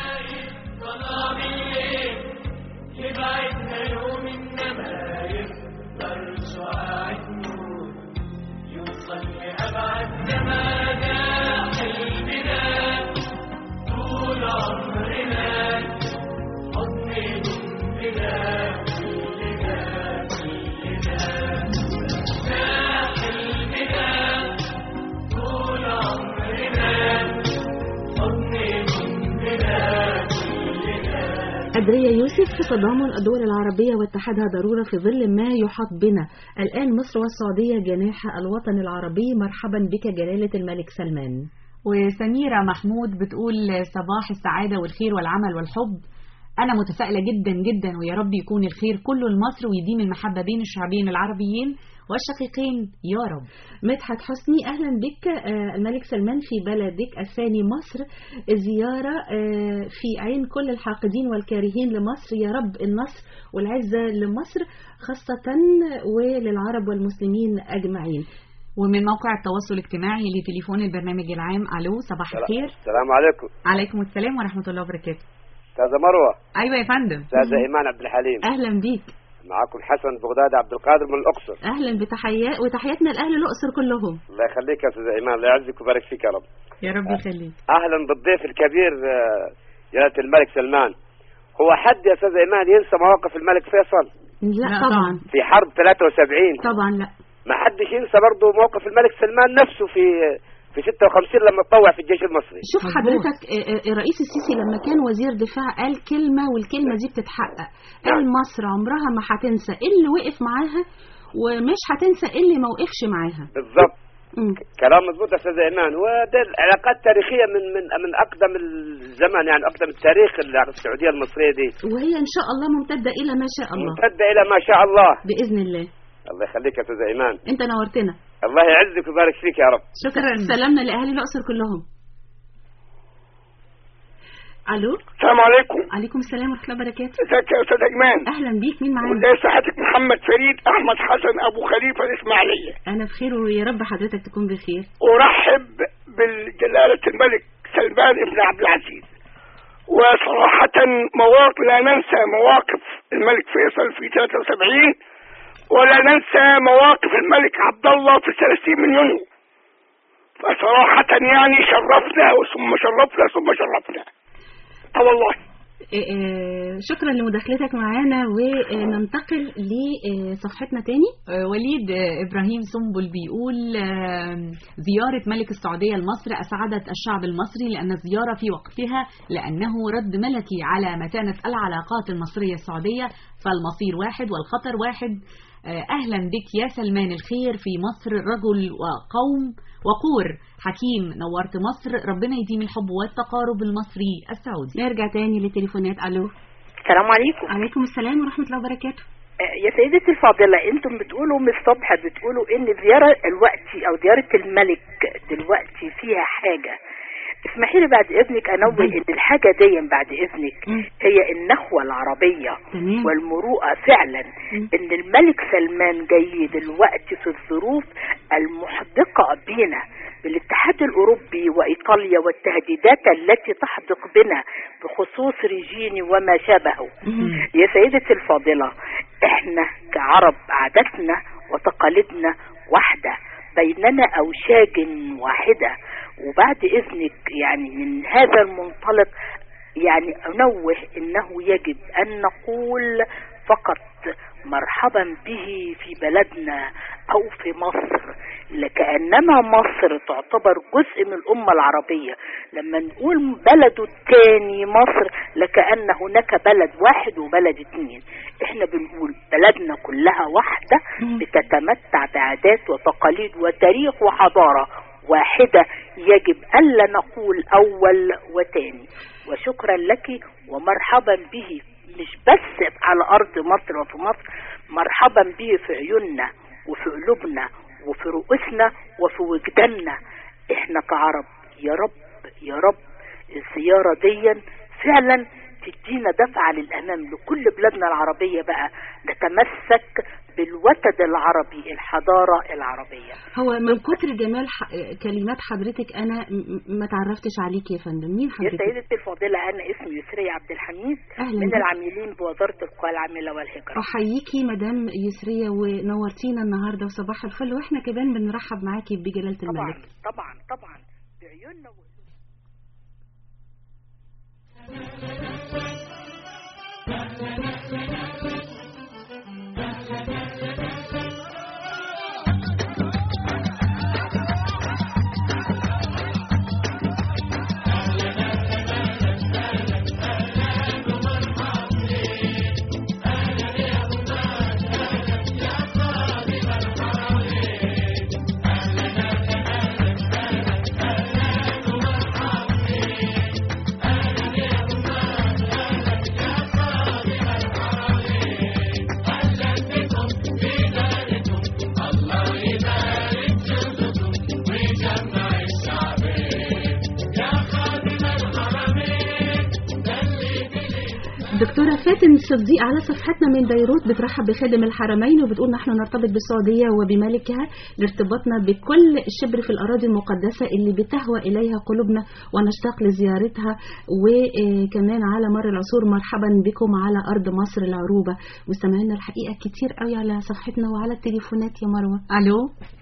يبعدنا يوم انما يفضل شعاع النور يوصل لأبعد زمان حلمنا أدرية يوسف في تضامن الدول العربية واتحادها ضرورة في ظل ما يحاط بنا الآن مصر والسعودية جناح الوطن العربي مرحبا بك جلالة الملك سلمان وسميرة محمود بتقول صباح السعادة والخير والعمل والحب أنا متفائلة جدا جدا ويا رب يكون الخير كله لمصر ويديم المحبة بين الشعبين العربيين والشقيقين يا رب مدحت حسني أهلا بك آه، الملك سلمان في بلدك الثاني مصر زيارة آه، في عين كل الحاقدين والكارهين لمصر يا رب النصر والعزة لمصر خاصة وللعرب والمسلمين أجمعين ومن موقع التواصل الاجتماعي لتليفون البرنامج العام ألو صباح الخير السلام عليكم عليكم السلام ورحمة الله وبركاته استاذة مروة أيوة يا فندم استاذة إيمان عبد الحليم أهلا بيك معاكم حسن بغداد عبد القادر من الأقصر أهلا بتحيات وتحياتنا لأهل الأقصر كلهم الله يخليك يا استاذة إيمان الله يعزك ويبارك فيك يا رب يا رب يخليك أهلا بالضيف الكبير آه، جلالة الملك سلمان هو حد يا استاذة إيمان ينسى مواقف الملك فيصل لا طبعا في حرب 73 طبعا لا ما حدش ينسى برضه موقف الملك سلمان نفسه في في 56 لما اتطوع في الجيش المصري شوف حضرتك آه، آه، الرئيس السيسي لما كان وزير دفاع قال كلمة والكلمة دي بتتحقق قال مصر عمرها ما هتنسى اللي وقف معاها ومش هتنسى اللي ما وقفش معاها بالضبط كلام مضبوط يا استاذ ايمان وده العلاقات التاريخيه من من من اقدم الزمن يعني اقدم التاريخ اللي على السعوديه المصريه دي وهي إن شاء الله ممتدة إلى ما شاء الله ممتده الى ما شاء الله بإذن الله الله يخليك يا استاذ ايمان أنت نورتنا الله يعزك ويبارك فيك يا رب شكرا سلامنا لأهل الأقصر كلهم ألو السلام عليكم عليكم السلام ورحمة الله وبركاته ازيك يا استاذ اجمان أهلا بيك مين معانا وازاي صحتك محمد فريد احمد حسن ابو خليفه الاسماعيليه أنا بخير ويا رب حضرتك تكون بخير ارحب بالجلاله الملك سلمان بن عبد العزيز وصراحة مواقف لا ننسى مواقف الملك فيصل في 73 ولا ننسى مواقف الملك عبد الله في 30 من يونيو فصراحة يعني شرفنا ثم شرفنا ثم شرفنا اه والله آه، آه، شكرا لمداخلتك معانا وننتقل لصفحتنا تاني آه، وليد آه، إبراهيم سنبل بيقول آه، زيارة ملك السعودية لمصر أسعدت الشعب المصري لأن الزيارة في وقتها لأنه رد ملكي على متانة العلاقات المصرية السعودية فالمصير واحد والخطر واحد آه، أهلا بك يا سلمان الخير في مصر رجل وقوم وقور حكيم نورت مصر ربنا يديم الحب والتقارب المصري السعودي نرجع تاني للتليفونات ألو السلام عليكم عليكم السلام ورحمة الله وبركاته آه، يا سيدتي الفاضلة انتم بتقولوا من الصبح بتقولوا ان زيارة الوقت او زيارة الملك دلوقتي فيها حاجة اسمحي لي بعد اذنك انوه ان الحاجة دي بعد اذنك هي النخوة العربية تمام. والمروءة فعلا ان الملك سلمان جاي دلوقتي في الظروف المحدقة بينا بالاتحاد الاوروبي وايطاليا والتهديدات التي تحدق بنا بخصوص ريجيني وما شابهه يا سيدتي الفاضلة احنا كعرب عاداتنا وتقاليدنا واحدة بيننا أوشاج واحدة وبعد إذنك يعني من هذا المنطلق يعني أنوه أنه يجب أن نقول فقط مرحبا به في بلدنا أو في مصر لكأنما مصر تعتبر جزء من الأمة العربية لما نقول بلده التاني مصر لكأن هناك بلد واحد وبلد اتنين احنا بنقول بلدنا كلها واحدة بتتمتع بعادات وتقاليد وتاريخ وحضارة واحدة يجب ألا نقول أول وتاني وشكرا لك ومرحبا به مش بس على أرض مصر وفي مصر مرحبا به في عيوننا وفي قلوبنا وفي رؤوسنا وفي وجداننا احنا كعرب يا رب يا رب الزيارة دي فعلا تدينا دفعة للأمام لكل بلادنا العربية بقى نتمسك بالوتد العربي الحضارة العربية هو من كتر جمال ح... كلمات حضرتك أنا م- م- ما تعرفتش عليك يا فندم مين يا حضرتك؟ سيدتي الفاضلة أنا اسمي يسرية عبد الحميد أهلا من بك. العاملين بوزارة القوى العاملة والهجرة أحييكي مدام يسرية ونورتينا النهاردة وصباح الفل وإحنا كمان بنرحب معاكي بجلالة الملك طبعا طبعا بعيوننا و... دكتورة فاتن صديق على صفحتنا من بيروت بترحب بخادم الحرمين وبتقول نحن نرتبط بالسعودية وبملكها لارتباطنا بكل شبر في الأراضي المقدسة اللي بتهوى إليها قلوبنا ونشتاق لزيارتها وكمان على مر العصور مرحبا بكم على أرض مصر العروبة مستمعينا الحقيقة كتير قوي على صفحتنا وعلى التليفونات يا مروة الو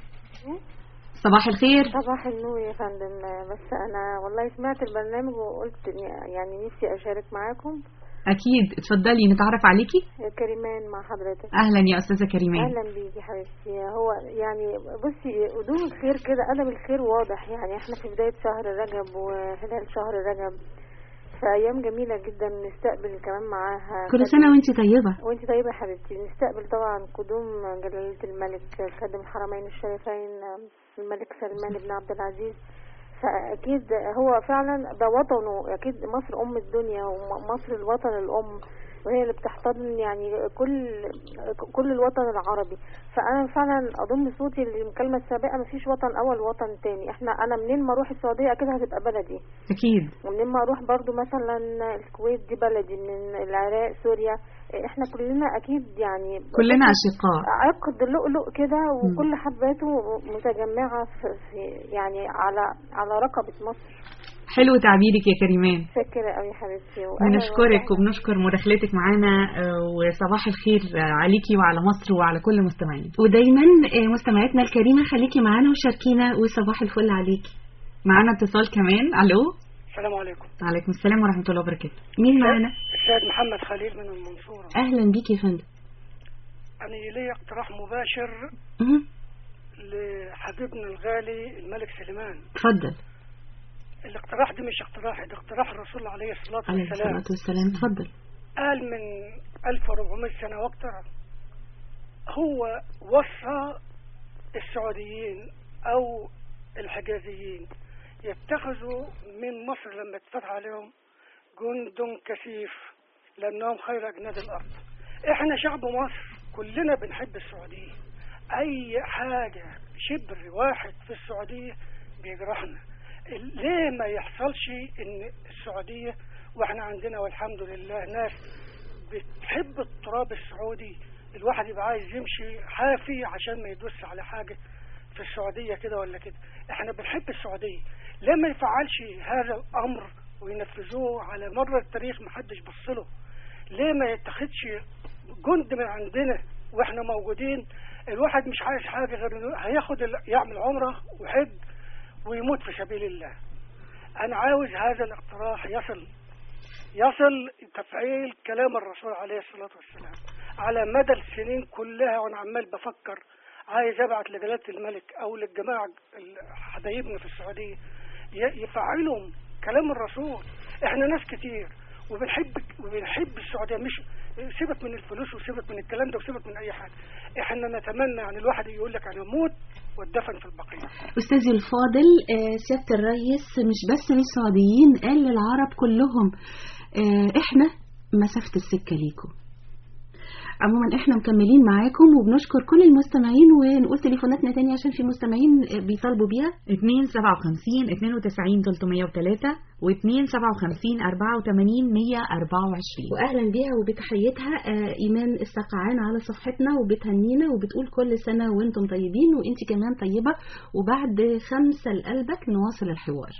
صباح الخير صباح النور يا فندم بس انا والله سمعت البرنامج وقلت إني- يعني نفسي اشارك معاكم اكيد اتفضلي نتعرف عليكي كريمان مع حضرتك اهلا يا استاذه كريمان اهلا بيكي حبيبتي هو يعني بصي قدوم الخير كده قدم الخير واضح يعني احنا في بدايه شهر رجب وهلال شهر رجب فايام جميله جدا نستقبل كمان معاها كل سنة وانت طيبة وانت طيبه يا حبيبتي نستقبل طبعا قدوم جلاله الملك خادم الحرمين الشريفين الملك سلمان بن عبد العزيز فاكيد هو فعلا ده وطنه اكيد مصر ام الدنيا ومصر الوطن الام وهي اللي بتحتضن يعني كل كل الوطن العربي فانا فعلا اضم صوتي للمكالمه السابقه مفيش وطن اول وطن تاني احنا انا منين ما اروح السعوديه اكيد هتبقى بلدي اكيد ومنين ما اروح برضو مثلا الكويت دي بلدي من العراق سوريا احنا كلنا اكيد يعني كلنا اشقاء عقد لؤلؤ كده وكل حباته متجمعه في, في يعني على على رقبه مصر حلو تعبيرك يا كريمان شكرا قوي يا حبيبتي وأهلاً بنشكرك وسهلاً. وبنشكر مداخلتك معانا آه، وصباح الخير آه، عليكي وعلى مصر وعلى كل مستمعين ودايما آه، مستمعتنا الكريمة خليكي معانا وشاركينا وصباح الفل عليكي معانا اتصال كمان الو السلام عليكم عليكم السلام ورحمه الله وبركاته مين معانا السيد محمد خليل من المنصورة أهلا بيك يا فندم أنا لي اقتراح مباشر مهم. لحبيبنا الغالي الملك سليمان اتفضل الاقتراح ده مش اقتراحي ده اقتراح الرسول عليه الصلاة عليه والسلام الصلاة والسلام اتفضل قال من 1400 سنة وأكثر هو وصى السعوديين أو الحجازيين يتخذوا من مصر لما اتفتح عليهم جند كثيف لأنهم خير أجناد الأرض إحنا شعب مصر كلنا بنحب السعودية أي حاجة شبر واحد في السعودية بيجرحنا ليه ما يحصلش إن السعودية وإحنا عندنا والحمد لله ناس بتحب التراب السعودي الواحد يبقى عايز يمشي حافي عشان ما يدوس على حاجة في السعودية كده ولا كده احنا بنحب السعودية ليه ما يفعلش هذا الأمر وينفذوه على مر التاريخ محدش بصله ليه ما يتخذش جند من عندنا واحنا موجودين الواحد مش عايز حاجة غير انه هياخد ال- يعمل عمرة وحج ويموت في سبيل الله انا عاوز هذا الاقتراح يصل يصل تفعيل كلام الرسول عليه الصلاة والسلام على مدى السنين كلها وانا عمال بفكر عايز ابعت لجلالة الملك او للجماعة ال- حبايبنا في السعودية ي- يفعلوا كلام الرسول احنا ناس كتير وبنحب وبنحب السعودية مش سيبك من الفلوس وسيبك من الكلام ده وسيبك من اي حاجة احنا نتمنى يعني الواحد يقول لك انا اموت واتدفن في البقيع أستاذي الفاضل آه، سيادة الرئيس مش بس من السعوديين قال للعرب كلهم آه، احنا مسافة السكة ليكم عموما احنا مكملين معاكم وبنشكر كل المستمعين ونقول تليفوناتنا تاني عشان في مستمعين آه، بيطالبوا بيها 257 92 303 و 257 84 124 واهلا بيها وبتحيتها آه، ايمان السقعان على صفحتنا وبتهنينا وبتقول كل سنه وانتم طيبين وانت كمان طيبه وبعد خمسه لقلبك نواصل الحوار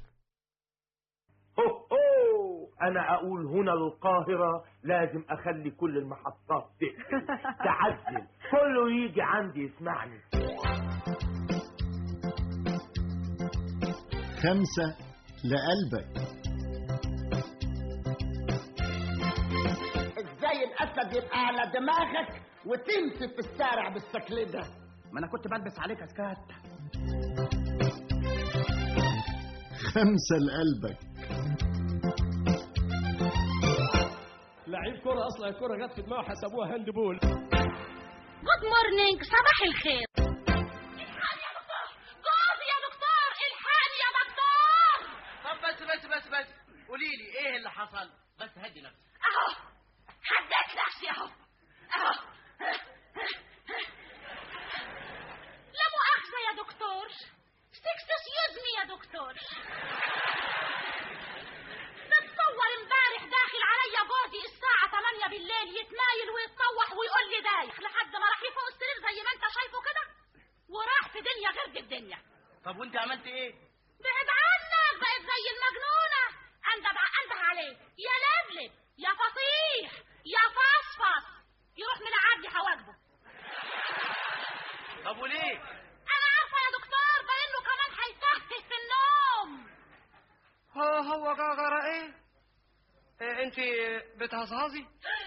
هو هو انا اقول هنا القاهرة لازم اخلي كل المحطات تقفل تعزل كله يجي عندي يسمعني خمسة لقلبك ازاي الاسد يبقى على دماغك وتمشي في الشارع بالشكل ده ما انا كنت بلبس عليك اسكات خمسة لقلبك لعيب كرة اصلا الكرة جت في دماغه حسبوها هاند بول جود مورنينج صباح الخير جوزي يا دكتور الحقني يا دكتور طب بس بس بس بس قولي لي ايه اللي حصل بس هدي نفسك اهو هديت نفسي اهو اهو لا مؤاخذة يا دكتور اكسكيوز مي يا دكتور تتصور امبارح داخل عليا جوزي الساعة طب وانت عملت ايه بعد عنك بقت زي المجنونة انده بقى انده عليه يا لبلب يا فصيح يا فصفص يروح ملعبني حواجبه طب وليه انا عارفة يا دكتور باين له كمان هيتهته في النوم هو هو جرى ايه؟ إيه انت بتهزهزي؟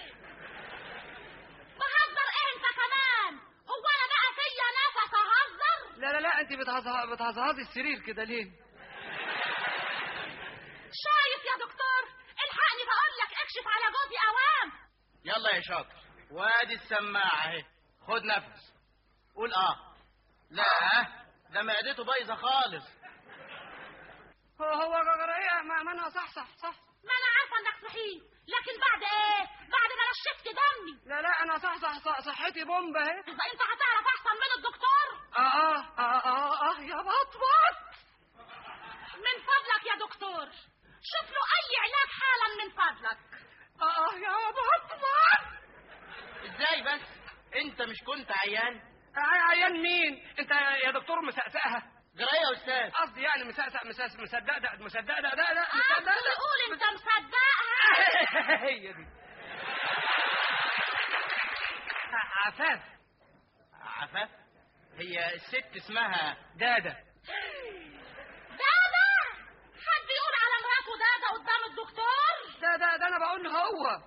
بهزر ايه انت كمان هو انا بقى فيا نفس اهزر لا لا لا انت بتهزه- بتهزهزي السرير كده ليه؟ شايف يا دكتور الحقني بقول لك اكشف على جوزي اوام يلا يا شاطر وادي السماعه اهي خد نفس قول اه لا ده معدته بايظه خالص هو هو جرى ايه؟ ما, ما انا صح صح صح ما انا عارفه انك صحيح لكن بعد ايه بعد ما نشفت دمي لا لا انا صح صح, صح صحتي بومب اهي اذا انت هتعرف احسن من الدكتور اه اه اه اه, آه يا بطبط من فضلك يا دكتور شوف له اي علاج حالا من فضلك اه يا بطبط ازاي بس انت مش كنت عيان عي- عيان مين؟ انت يا دكتور مسقسقها جرايه يا استاذ قصدي يعني مسقسق مسقسق مصدق ده مصدق ده ده ده قصدي مصدق ده قول انت مصدقها هي دي عفاف عفاف هي الست اسمها دادا دادا حد يقول على مراته دادا قدام الدكتور ده ده ده انا بقول هو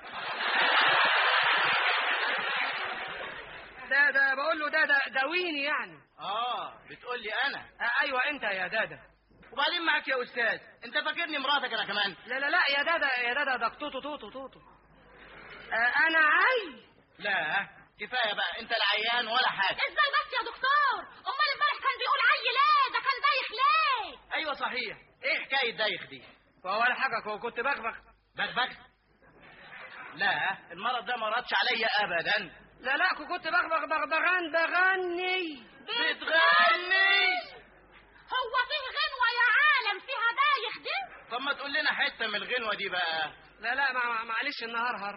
ده ده بقول له ده ده داويني يعني اه بتقول لي انا آه ايوه انت يا دادا وبعدين معاك يا استاذ انت فاكرني مراتك انا كمان لا لا لا يا دادا يا دادا ده توتو توتو توتو آه انا عاي لا كفايه بقى انت العيان ولا حاجه ازاي بس يا دكتور امال امبارح كان بيقول عي ليه ده كان دايخ ليه ايوه صحيح ايه حكايه دايخ دي ولا حاجه كو- كنت بغبغ بغبغ لا المرض ده ما ردش عليا ابدا لا لا كو- كنت بغبغ بغبغان بغني بتغني هو فيه غنوة يا عالم فيها دايخ دي طب ما تقول لنا حته من الغنوه دي بقى لا لا مع- مع- معلش النهار هر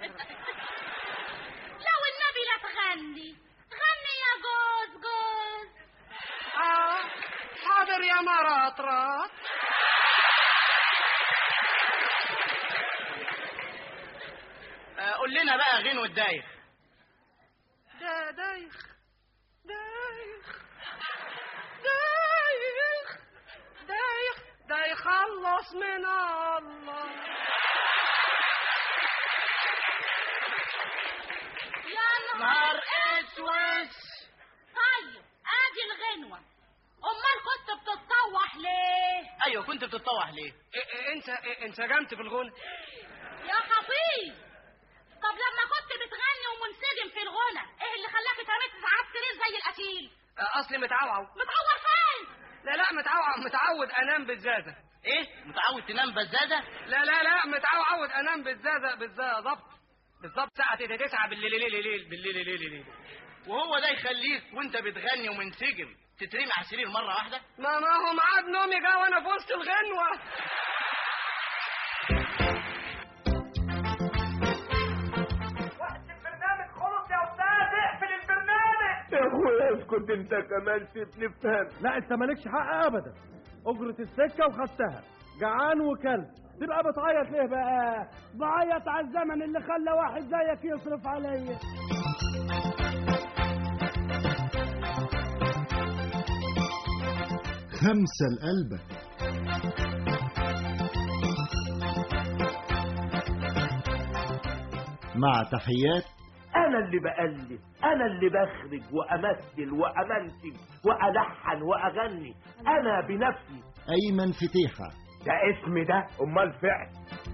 لو النبي لا تغني غني يا جوز جوز اه حاضر يا مرات رات آه، قول لنا بقى غنوه دايخ دا دايخ دايخ دايخ دايخ ده يخلص من الله يا نهار اسود طيب ادي الغنوة امال كنت بتتطوح ليه ايوه كنت بتتطوح ليه إيه- إيه انت إيه انسجمت في الغنى يا خطيب طب لما كنت بتغني ومنسجم في الغنى ايه اللي خلاك اترميت على السرير زي القتيل آه، اصلي متعوعو متعور فين لا لا متعوع متعود انام بالزازه ايه متعود تنام بزازه لا لا لا متعود انام بالزازه بالظبط بالظبط ساعه 9 بالليل ليل ليل بالليل ليل ليل وهو ده يخليك وانت بتغني ومنسجم تترمي على السرير مره واحده ما ما هو ميعاد نومي جه وانا في وسط الغنوه يا اخويا اسكت انت كمان سيبني افهم لا انت مالكش حق ابدا اجرة السكة وخدتها جعان وكلب تبقى بتعيط ليه بقى بعيط على الزمن اللي خلى واحد زيك يصرف عليا خمسة لقلبك مع تحيات انا اللي بألف انا اللي بخرج وامثل وامنتج والحن واغني انا بنفسي أيمن فتيحة ده اسم ده امال فعل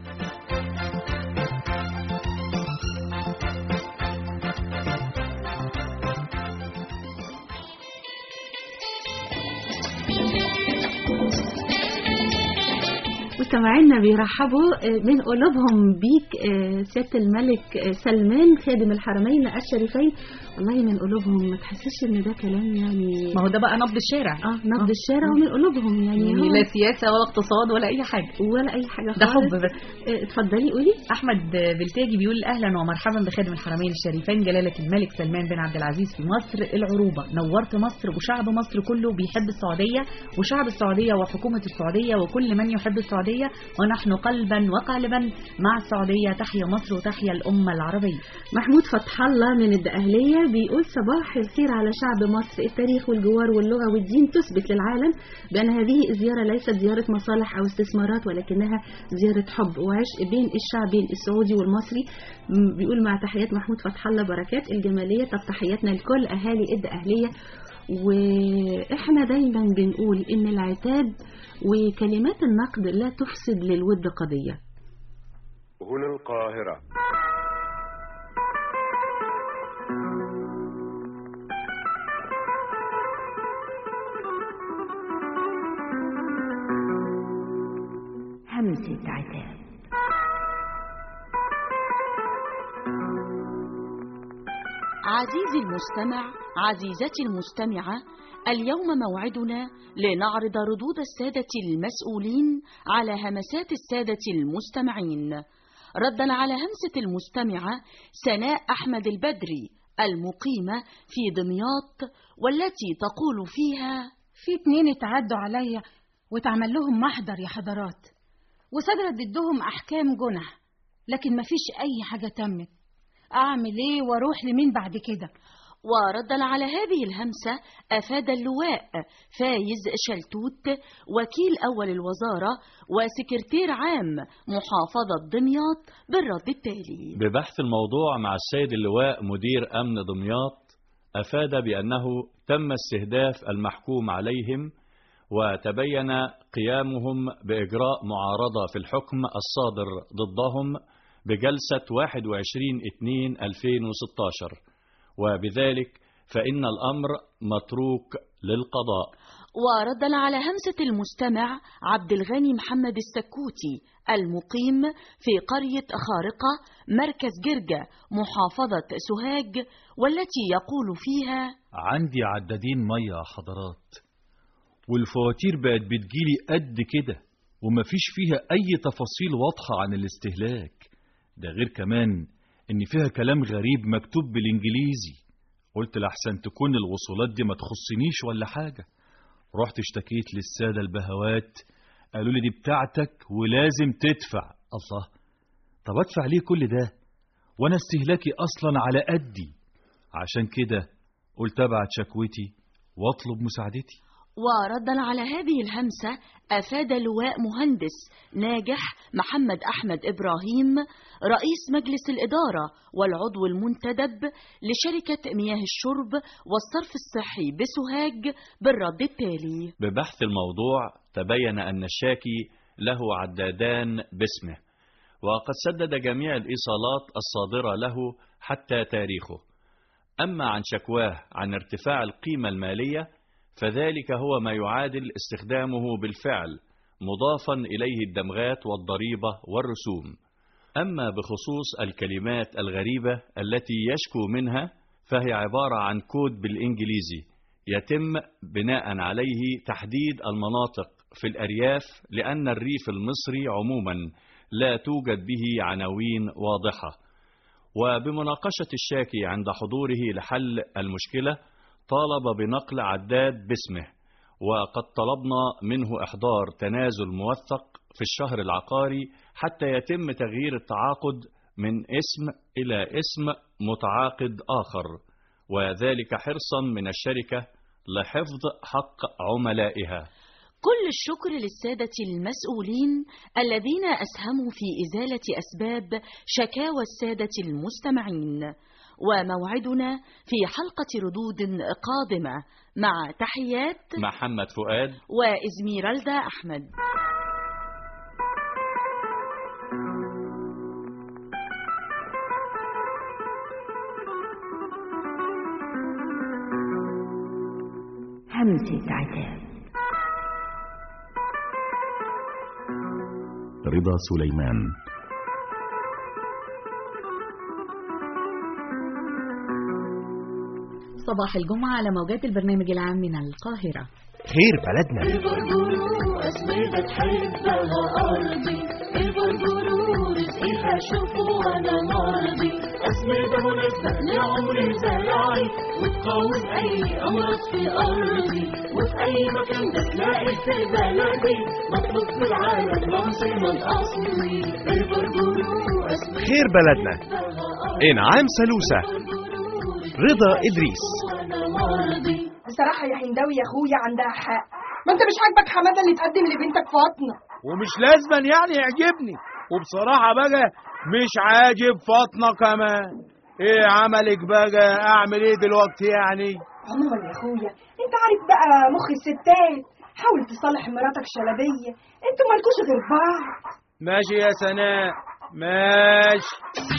مستمعينا بيرحبوا آه، من قلوبهم بيك آه، سيادة الملك آه، سلمان خادم الحرمين الشريفين والله من قلوبهم ما تحسش ان ده كلام يعني ما هو ده بقى نبض الشارع اه نبض الشارع ومن قلوبهم يعني يعني هو- لا سياسه ولا اقتصاد ولا اي حاجه ولا اي حاجه ده خالص. حب بس آه، اتفضلي قولي احمد بلتاجي بيقول اهلا ومرحبا بخادم الحرمين الشريفين جلاله الملك سلمان بن عبد العزيز في مصر العروبه نورت مصر وشعب مصر كله بيحب السعوديه وشعب السعوديه وحكومه السعوديه وكل من يحب السعوديه ونحن قلبا وقالبا مع السعوديه تحيا مصر وتحيا الامه العربيه محمود فتح الله من الدقهلية بيقول صباح الخير على شعب مصر التاريخ والجوار واللغة والدين تثبت للعالم بأن هذه الزيارة ليست زيارة مصالح أو استثمارات ولكنها زيارة حب وعشق بين الشعبين السعودي والمصري م- بيقول مع تحيات محمود فتح الله بركات الجمالية طب تحياتنا لكل أهالي الدقهلية وإحنا دايما بنقول إن العتاب وكلمات النقد لا تفسد للود قضية هنا القاهرة همسة عتاب عزيزي المستمع عزيزتي المستمعة اليوم موعدنا لنعرض ردود السادة المسؤولين على همسات السادة المستمعين ردا على همسة المستمعة سناء أحمد البدري المقيمة في دمياط والتي تقول فيها في اتنين اتعدوا عليا واتعمل لهم محضر يا حضرات وصدرت ضدهم احكام جنح لكن مفيش اي حاجه تمت اعمل ايه واروح لمين بعد كده وردا على هذه الهمسة أفاد اللواء فايز شلتوت وكيل أول الوزارة وسكرتير عام محافظة دمياط بالرد التالي ببحث الموضوع مع السيد اللواء مدير أمن دمياط أفاد بأنه تم استهداف المحكوم عليهم وتبين قيامهم بإجراء معارضة في الحكم الصادر ضدهم بجلسة 21/2/2016 وبذلك فإن الأمر متروك للقضاء وردا على همسة المستمع عبد الغني محمد السكوتي المقيم في قرية خارقة مركز جرجة محافظة سوهاج والتي يقول فيها عندي عدادين مية يا حضرات والفواتير بقت بتجيلي قد كده ومفيش فيها أي تفاصيل واضحة عن الاستهلاك ده غير كمان إن فيها كلام غريب مكتوب بالإنجليزي قلت لأحسن تكون الوصولات دي ما تخصنيش ولا حاجة رحت اشتكيت للسادة البهوات قالوا لي دي بتاعتك ولازم تدفع الله طب ادفع ليه كل ده وانا استهلاكي اصلا على قدي عشان كده قلت ابعت شكوتي واطلب مساعدتي وردا على هذه الهمسة أفاد لواء مهندس ناجح محمد أحمد إبراهيم رئيس مجلس الإدارة والعضو المنتدب لشركة مياه الشرب والصرف الصحي بسوهاج بالرد التالي ببحث الموضوع تبين أن الشاكي له عدادان باسمه وقد سدد جميع الإيصالات الصادرة له حتى تاريخه أما عن شكواه عن ارتفاع القيمة المالية فذلك هو ما يعادل استخدامه بالفعل مضافا إليه الدمغات والضريبة والرسوم أما بخصوص الكلمات الغريبة التي يشكو منها فهي عبارة عن كود بالإنجليزي يتم بناء عليه تحديد المناطق في الأرياف لأن الريف المصري عموما لا توجد به عناوين واضحة وبمناقشة الشاكي عند حضوره لحل المشكلة طالب بنقل عداد باسمه وقد طلبنا منه إحضار تنازل موثق في الشهر العقاري حتى يتم تغيير التعاقد من اسم إلى اسم متعاقد آخر وذلك حرصا من الشركة لحفظ حق عملائها كل الشكر للسادة المسؤولين الذين أسهموا في إزالة أسباب شكاوى السادة المستمعين وموعدنا في حلقة ردود قادمة مع تحيات محمد فؤاد وإزميرالدا أحمد همسة عتاب رضا سليمان صباح الجمعة على موجات البرنامج العام من القاهرة خير بلدنا البرجرو أسمدة تحبها أرضي البرجرو رزقها شوفوا وأنا مرضي أسمدة مناسبة لعمري زراعي وتقاوم أي أمراض في أرضي وفي أي مكان بتلاقي في بلدي مطلوب في العالم العاصمة الأصلي البرجرو أسمدة خير بلدنا انعام سلوسة رضا ادريس مرضي بصراحة يا هنداوي يا اخويا عندها حق ما انت مش عاجبك حمادة اللي تقدم لبنتك فاطمة ومش لازما يعني يعجبني وبصراحة بقى مش عاجب فاطمة كمان ايه عملك بقى اعمل ايه دلوقتي يعني عموما يا اخويا انت عارف بقى مخ الستات حاول تصالح مراتك شلبية انتوا مالكوش غير بعض ماشي يا سناء ماشي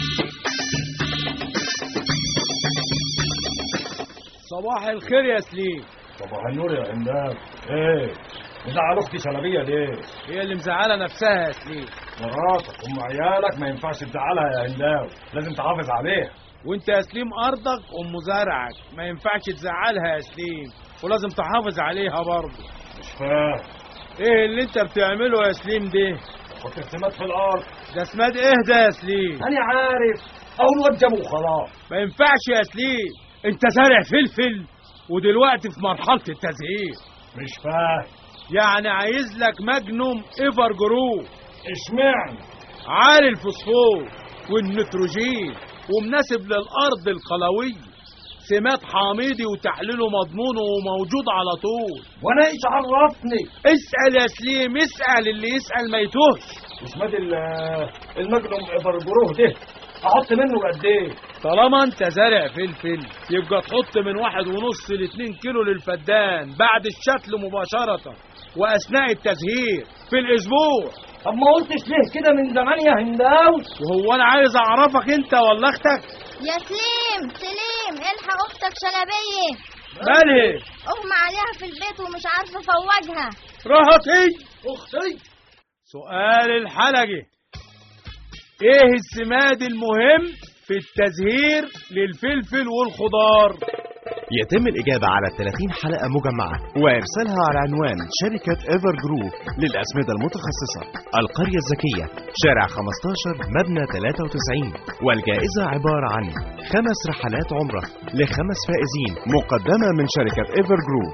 صباح الخير يا سليم صباح النور يا عماد ايه مزعل اختي شلبيه ليه؟ هي اللي مزعله نفسها يا سليم مراتك ام عيالك ما ينفعش تزعلها يا هنداوي لازم تحافظ عليها وانت يا سليم ارضك ام زرعك ما ينفعش تزعلها يا سليم ولازم تحافظ عليها برضه مش فاهم ايه اللي انت بتعمله يا سليم ده حط السماد في الارض ده سماد اهدى يا سليم انا عارف اول واد جابه وخلاص ما ينفعش يا سليم انت زارع فلفل ودلوقتي في مرحله التزهير مش فاهم يعني عايز لك مجنوم ايفر جروب اشمعنى عالي الفوسفور والنيتروجين ومناسب للارض القلويه سمات حامضي وتحليله مضمون وموجود على طول وانا ايش عرفني اسال يا سليم اسال اللي يسال ما يتوهش اسماد المجنوم افرجروه ده احط منه قد ايه طالما انت زارع فلفل يبقى تحط من واحد ونص لاتنين كيلو للفدان بعد الشتل مباشرة واثناء التزهير في الاسبوع طب ما قلتش ليه كده من زمان يا هنداوي وهو انا عايز اعرفك انت ولا اختك يا سليم سليم الحق اختك شلبيه مالها اغمى عليها في البيت ومش عارفه افوجها راحت هي اختي سؤال الحلقة ايه السماد المهم في التزهير للفلفل والخضار يتم الإجابة على 30 حلقة مجمعة وإرسالها على عنوان شركة إيفر جروب للأسمدة المتخصصة القرية الذكية شارع 15 مبنى 93 والجائزة عبارة عن خمس رحلات عمرة لخمس فائزين مقدمة من شركة إيفر جروب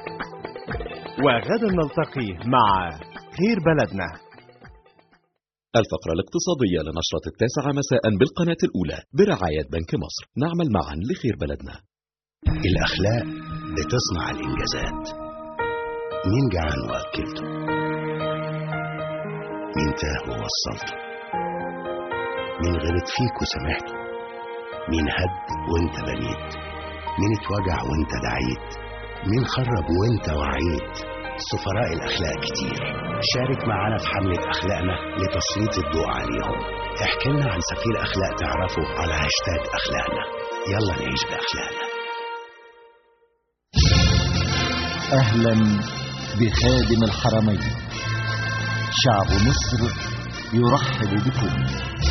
وغدا نلتقي مع خير بلدنا الفقرة الاقتصادية لنشرة التاسعة مساء بالقناة الأولى برعاية بنك مصر نعمل معا لخير بلدنا الأخلاق بتصنع الإنجازات مين جعان وأكلته مين تاه ووصلته مين غلط فيك وسامحته مين هد وانت بنيت مين اتوجع وانت دعيت مين خرب وانت وعيت سفراء الأخلاق كتير شارك معنا في حملة أخلاقنا لتسليط الضوء عليهم احكي لنا عن سفير أخلاق تعرفه على هاشتاج أخلاقنا يلا نعيش بأخلاقنا أهلا بخادم الحرمين شعب مصر يرحب بكم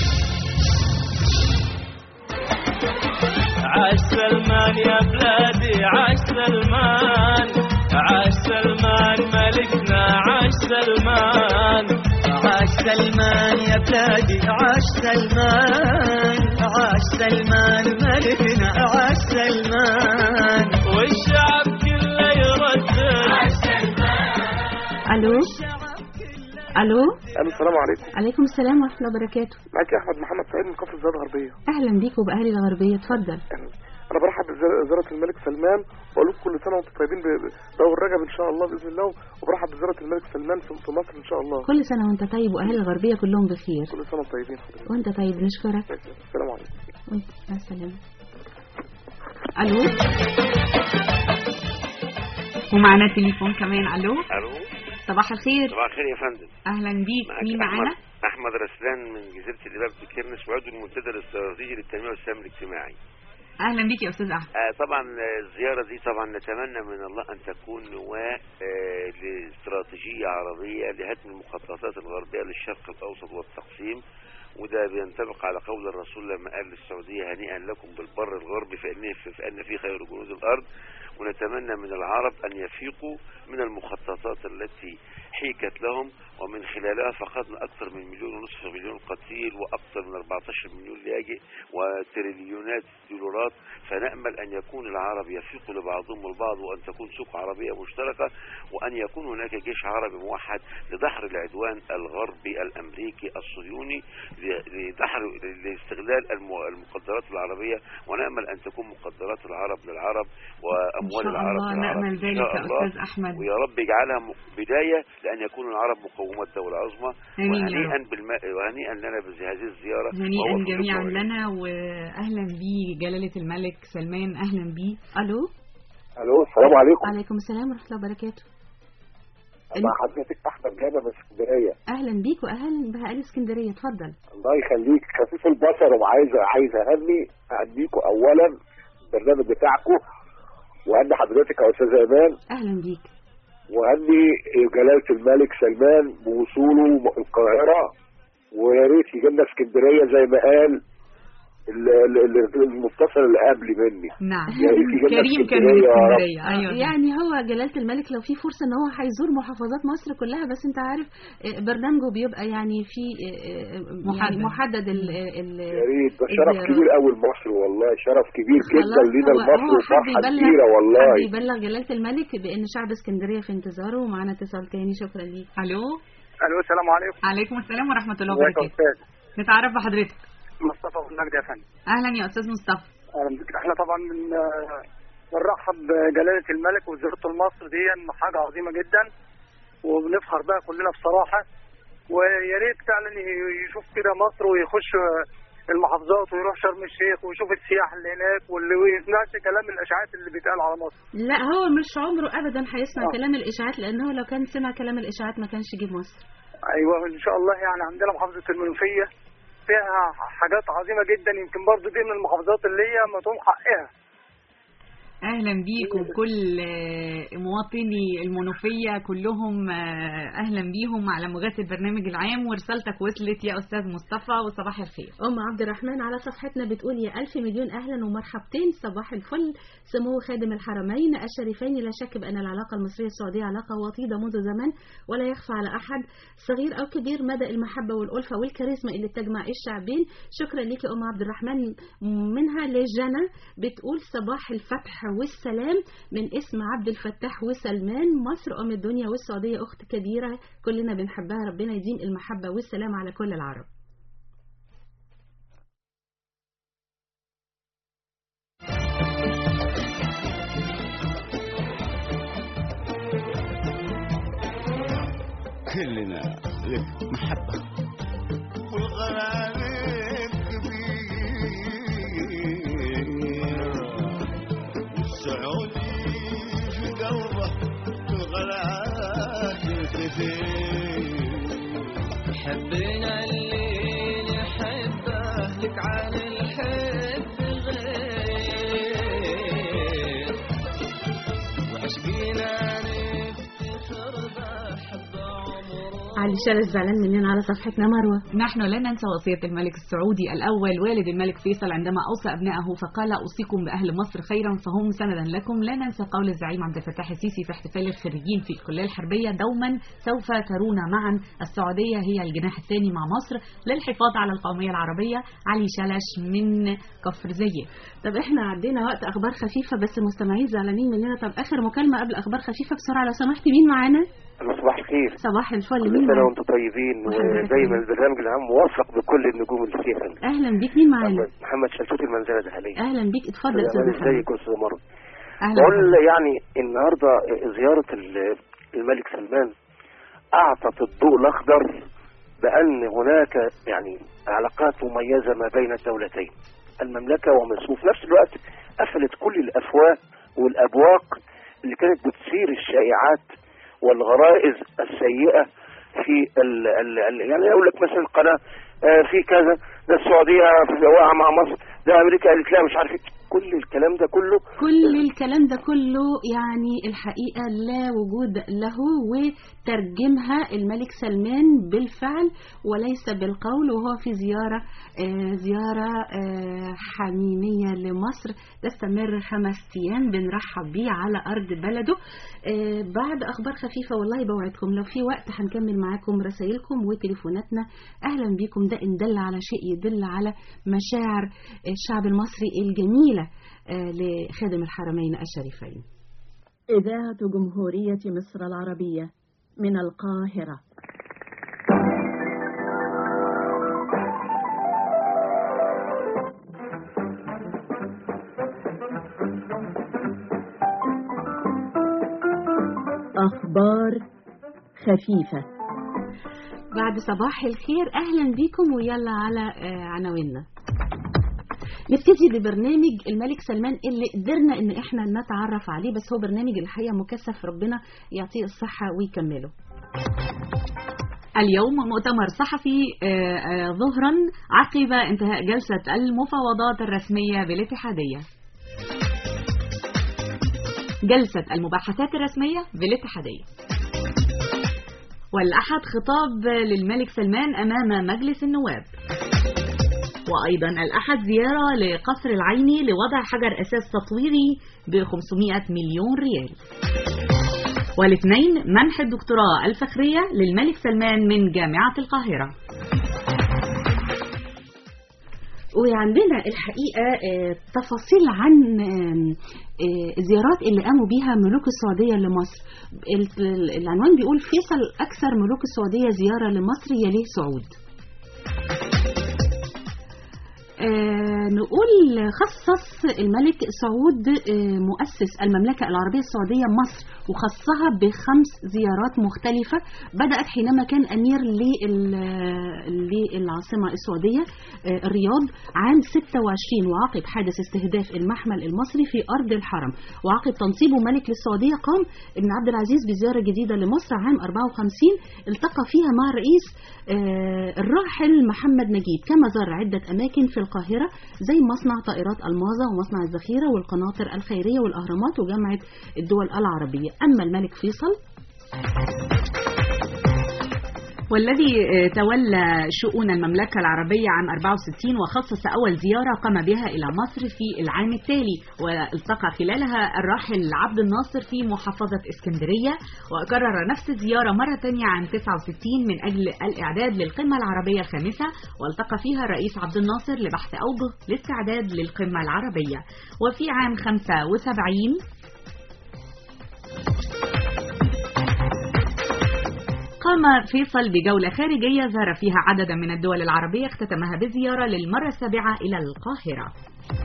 عاش سلمان يا بلادي عاش سلمان عاش سلمان ملكنا عاش سلمان عاش سلمان يا بلادي عاش سلمان عاش سلمان ملكنا عاش سلمان والشعب كله يردد عاش الو الو الو السلام عليكم عليكم السلام ورحمه الله وبركاته معاك يا احمد محمد سعيد من كفر الزراعه الغربيه اهلا بيك وباهل الغربيه اتفضل انا برحب بزياره الملك سلمان واقول لكم كل سنه وانتم طيبين بدور رجب ان شاء الله باذن الله وبرحب بزياره الملك سلمان في مصر ان شاء الله كل سنه وانت طيب واهل الغربيه كلهم بخير كل سنه وانتم طيبين حضرتك وانت طيب نشكرك السلام عليكم وانت مع السلامه الو ومعنا تليفون كمان الو الو صباح الخير صباح الخير يا فندم اهلا بيك معاك مين أحمد- معانا احمد رسلان من جزيره الاباب في كرنس وعضو المنتدى الاستراتيجي للتنميه والسلام الاجتماعي اهلا بيك يا استاذ احمد آه طبعا آه، الزياره دي طبعا نتمنى من الله ان تكون نواه آه، لاستراتيجيه عربيه لهدم المخططات الغربيه للشرق الاوسط والتقسيم وده بينطبق على قول الرسول لما قال للسعودية هنيئا لكم بالبر الغربي فإن فإن في خير جنود الأرض ونتمنى من العرب أن يفيقوا من المخططات التي حيكت لهم ومن خلالها فقدنا أكثر من مليون ونصف مليون قتيل وأكثر من 14 مليون لاجئ وتريليونات دولارات فنأمل أن يكون العرب يفيقوا لبعضهم البعض وأن تكون سوق عربية مشتركة وأن يكون هناك جيش عربي موحد لدحر العدوان الغربي الأمريكي الصهيوني ل- لدحر لاستغلال الم- المقدرات العربية ونأمل أن تكون مقدرات العرب للعرب وأموال إن شاء العرب الله للعرب نأمل إن ذلك شاء يا الله. أستاذ أحمد. ويا رب يجعلها م- بداية لأن يكون العرب مقومات دولة عظمى آمين يا وهنيئا رب. بالم... وهنيئا لنا بهذه الزيارة هنيئا وهو في جميعا خطوة لنا واهلا بيه جلاله الملك سلمان اهلا بيه الو الو السلام عليكم وعليكم السلام ورحمه الله وبركاته مع حضرتك احمد جابر من اسكندريه اهلا بيك واهلا باهالي اسكندريه اتفضل الله يخليك خفيف البصر وعايز عايز اهني اهنيكم اولا البرنامج بتاعكم واهني حضرتك يا استاذ ايمان اهلا بيك وهني جلاله الملك سلمان بوصوله القاهره ويا ريت يجي لنا اسكندريه زي ما قال ال- ال- ال- المتصل اللي قبلي مني نعم يا ريت يجي لنا كريم كان من اسكندرية يا رب. اسكندريه ايوه يعني هو جلالة الملك لو في فرصة ان هو هيزور محافظات مصر كلها بس انت عارف آه، برنامجه بيبقى يعني في آه، آه، يعني محدد. محدد ال ال يا ريت ده شرف الزيارات. كبير قوي لمصر والله شرف كبير جدا خلاص لينا هو- لمصر هو حب وفرحه يبلغ كبيره والله حب يبلغ جلالة الملك بان شعب اسكندرية في انتظاره ومعانا اتصال تاني شكرا ليك الو الو السلام عليكم عليكم السلام ورحمه الله ازيك يا وبركاته استاذ نتعرف بحضرتك مصطفى بن مجدي يا فندم اهلا يا استاذ مصطفى اهلا بك احنا طبعا من بنرحب بجلاله الملك وزيارته لمصر دي حاجه عظيمه جدا وبنفخر بقى كلنا بصراحه ويا ريت فعلا ي- يشوف كده مصر ويخش المحافظات ويروح شرم الشيخ ويشوف السياح اللي هناك واللي ويسمعش كلام الاشاعات اللي بيتقال على مصر لا هو مش عمره ابدا هيسمع آه. كلام الاشاعات لانه لو كان سمع كلام الاشاعات ما كانش جه مصر ايوه ان شاء الله يعني عندنا محافظه المنوفيه فيها حاجات عظيمه جدا يمكن برضو دي من المحافظات اللي هي مطعوم حقها اهلا بيك وكل آه، مواطني المنوفيه كلهم آه، اهلا بيهم على موجات البرنامج العام ورسالتك وصلت يا استاذ مصطفى وصباح الخير ام عبد الرحمن على صفحتنا بتقول يا الف مليون اهلا ومرحبتين صباح الفل سمو خادم الحرمين الشريفين لا شك بان العلاقه المصريه السعوديه علاقه وطيده منذ زمان ولا يخفى على احد صغير او كبير مدى المحبه والالفه والكاريزما اللي تجمع الشعبين شكرا لك يا ام عبد الرحمن منها لجنى بتقول صباح الفتح والسلام من اسم عبد الفتاح وسلمان مصر ام الدنيا والسعوديه اخت كبيره كلنا بنحبها ربنا يديم المحبه والسلام على كل العرب كلنا لك محبة والغرام كبير والسعودي في قلبه الغلات كثير حبنا اللي نحبه لك عن الحب غير وعشقنا نفتخر بحب عمره علي شرف زعلان مننا على صفحتنا مروه نحن لا ننسى وصية الملك السعودي الأول والد الملك فيصل عندما أوصى أبنائه فقال أوصيكم بأهل مصر خيرا فهم سندا لكم لا ننسى قول الزعيم عبد الفتاح السيسي في احتفال الخريجين في الكلية الحربية دوما سوف ترون معا السعودية هي الجناح الثاني مع مصر للحفاظ على القومية العربية علي شلش من كفر زيه طب احنا عدينا وقت اخبار خفيفه بس المستمعين زعلانين مننا طب اخر مكالمه قبل اخبار خفيفه بسرعه لو سمحتي مين معانا صباح الخير صباح الفل كل مين سنه معانا وانتم طيبين وحضرتك ودايما طيب. البرنامج العام موفق بكل النجوم اللي فيه يا فندم اهلا بيك مين معانا محمد- محمد شلتوت المنزله الدهليه اهلا بيك اتفضل يا استاذ ازيك محمد يا استاذ مروه اهلا بقول بك. يعني النهارده زياره ال- الملك سلمان اعطت الضوء الاخضر بان هناك يعني علاقات مميزه ما بين الدولتين المملكه ومصر وفي نفس الوقت قفلت كل الافواه والابواق اللي كانت بتثير الشائعات والغرائز السيئه في ال ال ال يعني اقول لك مثلا القناه آه، في كذا ده السعوديه واقعه مع مصر ده امريكا قالت لا مش عارف إيه. كل الكلام ده كله كل الكلام ده كله يعني الحقيقة لا وجود له وترجمها الملك سلمان بالفعل وليس بالقول وهو في زيارة آه، زيارة آه، حميمية لمصر تستمر خمس أيام بنرحب بيه على أرض بلده آه، بعد أخبار خفيفة والله بوعدكم لو في وقت هنكمل معاكم رسائلكم وتليفوناتنا أهلا بكم ده إن دل على شيء يدل على مشاعر الشعب المصري الجميلة آه، لخادم الحرمين الشريفين إذاعة جمهورية مصر العربية من القاهرة أخبار خفيفة بعد صباح الخير أهلا بكم ويلا على آه، عناويننا نبتدي ببرنامج الملك سلمان اللي قدرنا ان احنا نتعرف عليه بس هو برنامج الحقيقه مكثف ربنا يعطيه الصحه ويكمله اليوم مؤتمر صحفي آه، آه، ظهرا عقب انتهاء جلسة المفاوضات الرسمية بالاتحادية جلسة المباحثات الرسمية بالاتحادية والأحد خطاب للملك سلمان أمام مجلس النواب وأيضا الأحد زيارة لقصر العيني لوضع حجر أساس تطويري ب 500 مليون ريال والاثنين منح الدكتوراه الفخرية للملك سلمان من جامعة القاهرة وعندنا الحقيقة آه، تفاصيل عن آم، آه، الزيارات اللي قاموا بيها ملوك السعودية لمصر ال- ال- العنوان بيقول فيصل أكثر ملوك السعودية زيارة لمصر يليه سعود آه، نقول خصص الملك سعود آه، مؤسس المملكة العربية السعودية مصر وخصها بخمس زيارات مختلفة بدأت حينما كان أمير لل- للعاصمة السعودية آه، الرياض عام 26 وعقب حادث استهداف المحمل المصري في أرض الحرم وعقب تنصيبه ملك للسعودية قام ابن عبد العزيز بزيارة جديدة لمصر عام 54 التقى فيها مع الرئيس آه، الراحل محمد نجيب كما زار عدة أماكن في القاهرة زي مصنع طائرات الماظة ومصنع الذخيرة والقناطر الخيرية والأهرامات وجامعة الدول العربية أما الملك فيصل والذي آه، تولى شؤون المملكة العربية عام 64 وخصص أول زيارة قام بها إلى مصر في العام التالي والتقى خلالها الراحل عبد الناصر في محافظة اسكندرية وكرر نفس الزيارة مرة تانية عام 69 من أجل الإعداد للقمة العربية الخامسة والتقى فيها الرئيس عبد الناصر لبحث أوجه الاستعداد للقمة العربية وفي عام 75 قام فيصل بجولة خارجية زار فيها عددا من الدول العربية اختتمها بزيارة للمرة السابعة إلى القاهرة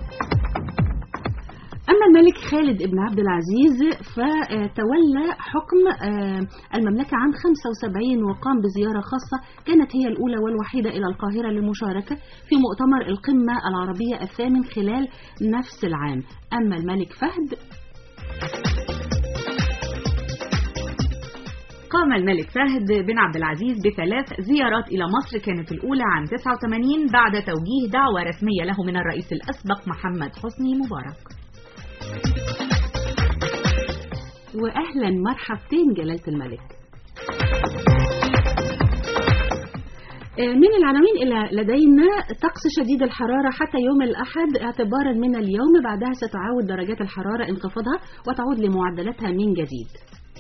أما الملك خالد بن عبد العزيز فتولى حكم آه، المملكة عام 75 وقام بزيارة خاصة كانت هي الأولى والوحيدة إلى القاهرة للمشاركة في مؤتمر القمة العربية الثامن خلال نفس العام أما الملك فهد قام الملك فهد بن عبد العزيز بثلاث زيارات إلى مصر كانت الأولى عام 89 بعد توجيه دعوة رسمية له من الرئيس الأسبق محمد حسني مبارك وأهلا مرحبتين جلالة الملك آه، من العناوين إلى لدينا طقس شديد الحرارة حتى يوم الأحد اعتبارا من اليوم بعدها ستعاود درجات الحرارة انخفاضها وتعود لمعدلاتها من جديد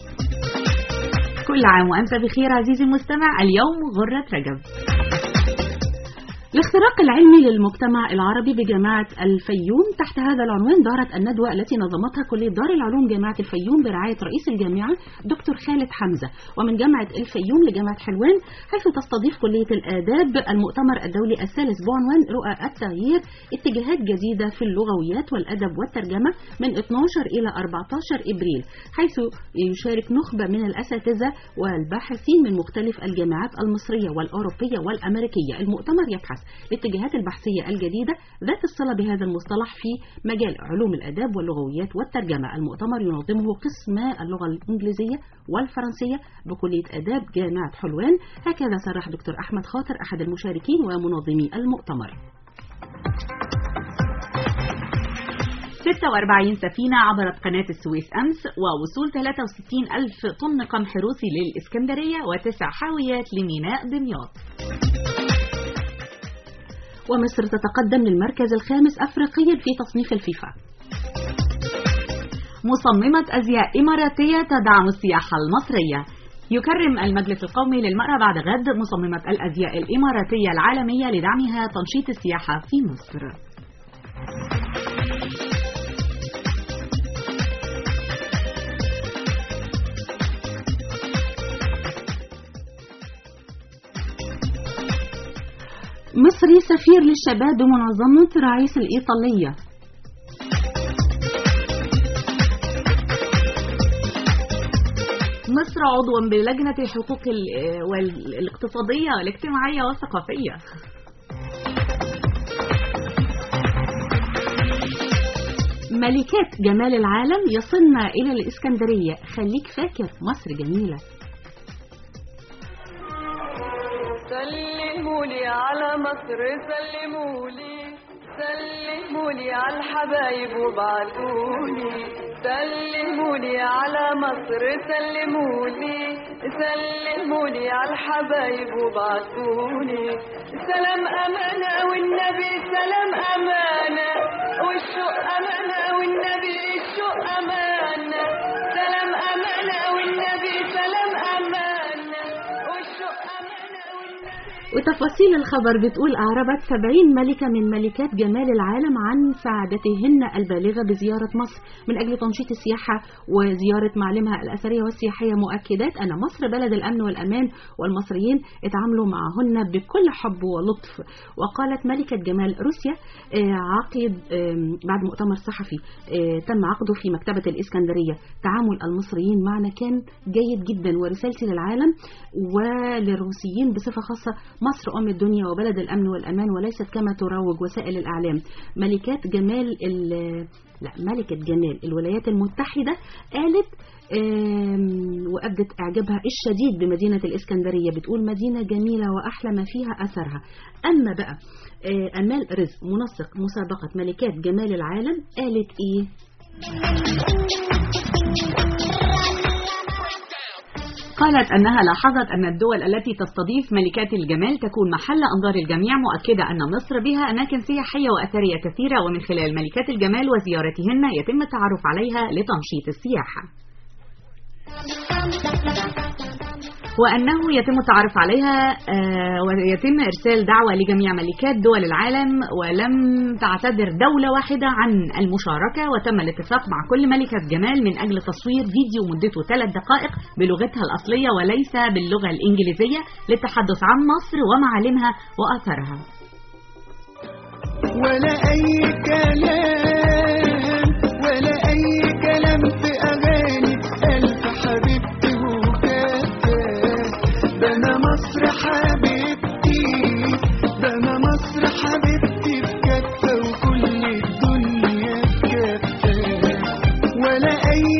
كل عام وأنت بخير عزيزي المستمع اليوم غرة رجب الاختراق العلمي للمجتمع العربي بجامعة الفيوم تحت هذا العنوان دارت الندوة التي نظمتها كلية دار العلوم جامعة الفيوم برعاية رئيس الجامعة دكتور خالد حمزة ومن جامعة الفيوم لجامعة حلوان حيث تستضيف كلية الآداب المؤتمر الدولي الثالث بعنوان رؤى التغيير اتجاهات جديدة في اللغويات والأدب والترجمة من 12 إلى 14 إبريل حيث يشارك نخبة من الأساتذة والباحثين من مختلف الجامعات المصرية والأوروبية والأمريكية المؤتمر يبحث الاتجاهات البحثية الجديدة ذات الصلة بهذا المصطلح في مجال علوم الآداب واللغويات والترجمة المؤتمر ينظمه قسم اللغة الإنجليزية والفرنسية بكلية آداب جامعة حلوان هكذا صرح دكتور أحمد خاطر أحد المشاركين ومنظمي المؤتمر 46 سفينة عبرت قناة السويس أمس ووصول 63 ألف طن قمح روسي للإسكندرية وتسع حاويات لميناء دمياط ومصر تتقدم للمركز الخامس أفريقيا في تصنيف الفيفا مصممة أزياء إماراتية تدعم السياحة المصرية يكرم المجلس القومي للمرأة بعد غد مصممة الأزياء الإماراتية العالمية لدعمها تنشيط السياحة في مصر مصري سفير للشباب بمنظمة راعيس الإيطالية مصر عضوا بلجنة الحقوق ال- وال- الاقتصادية والاجتماعية والثقافية ملكات جمال العالم يصلن إلى الإسكندرية خليك فاكر مصر جميلة سلموا لي على مصر سلموا لي سلموا لي على الحبايب وابعتوا لي سلموا لي على مصر سلموا لي سلموا لي على الحبايب وابعتوا لي سلام أمانة والنبي سلام أمانة والشوق أمانة والنبي الشوق أمانة سلام أمانة والنبي سلام أمانة والشوق وتفاصيل الخبر بتقول أعربت 70 ملكة من ملكات جمال العالم عن سعادتهن البالغة بزيارة مصر من أجل تنشيط السياحة وزيارة معالمها الأثرية والسياحية مؤكدات أن مصر بلد الأمن والأمان والمصريين اتعاملوا معهن بكل حب ولطف وقالت ملكة جمال روسيا آه، عقد آم، بعد مؤتمر صحفي آه، تم عقده في مكتبة الإسكندرية تعامل المصريين معنا كان جيد جدا ورسالتي للعالم وللروسيين بصفة خاصة مصر أم الدنيا وبلد الأمن والأمان وليست كما تروج وسائل الإعلام ملكات جمال ال- لا ملكة جمال الولايات المتحدة قالت آم، وأبدت إعجابها الشديد بمدينة الإسكندرية بتقول مدينة جميلة وأحلى ما فيها أثرها أما بقى آه، أمال رزق منسق مسابقة ملكات جمال العالم قالت إيه قالت أنها لاحظت أن الدول التي تستضيف ملكات الجمال تكون محل أنظار الجميع مؤكدة أن مصر بها أماكن سياحية وأثرية كثيرة ومن خلال ملكات الجمال وزيارتهن يتم التعرف عليها لتنشيط السياحة وأنه يتم التعرف عليها آه، ويتم إرسال دعوة لجميع ملكات دول العالم ولم تعتذر دولة واحدة عن المشاركة وتم الاتفاق مع كل ملكة جمال من أجل تصوير فيديو مدته ثلاث دقائق بلغتها الأصلية وليس باللغة الإنجليزية للتحدث عن مصر ومعالمها وآثارها ولا أي كلام ولا أي كلام في أغاني ألف حبيبتي وكفاك ده أنا مصر حبيبتي ده أنا مصر حبيبتي بكفة وكل الدنيا بكفة ولا أي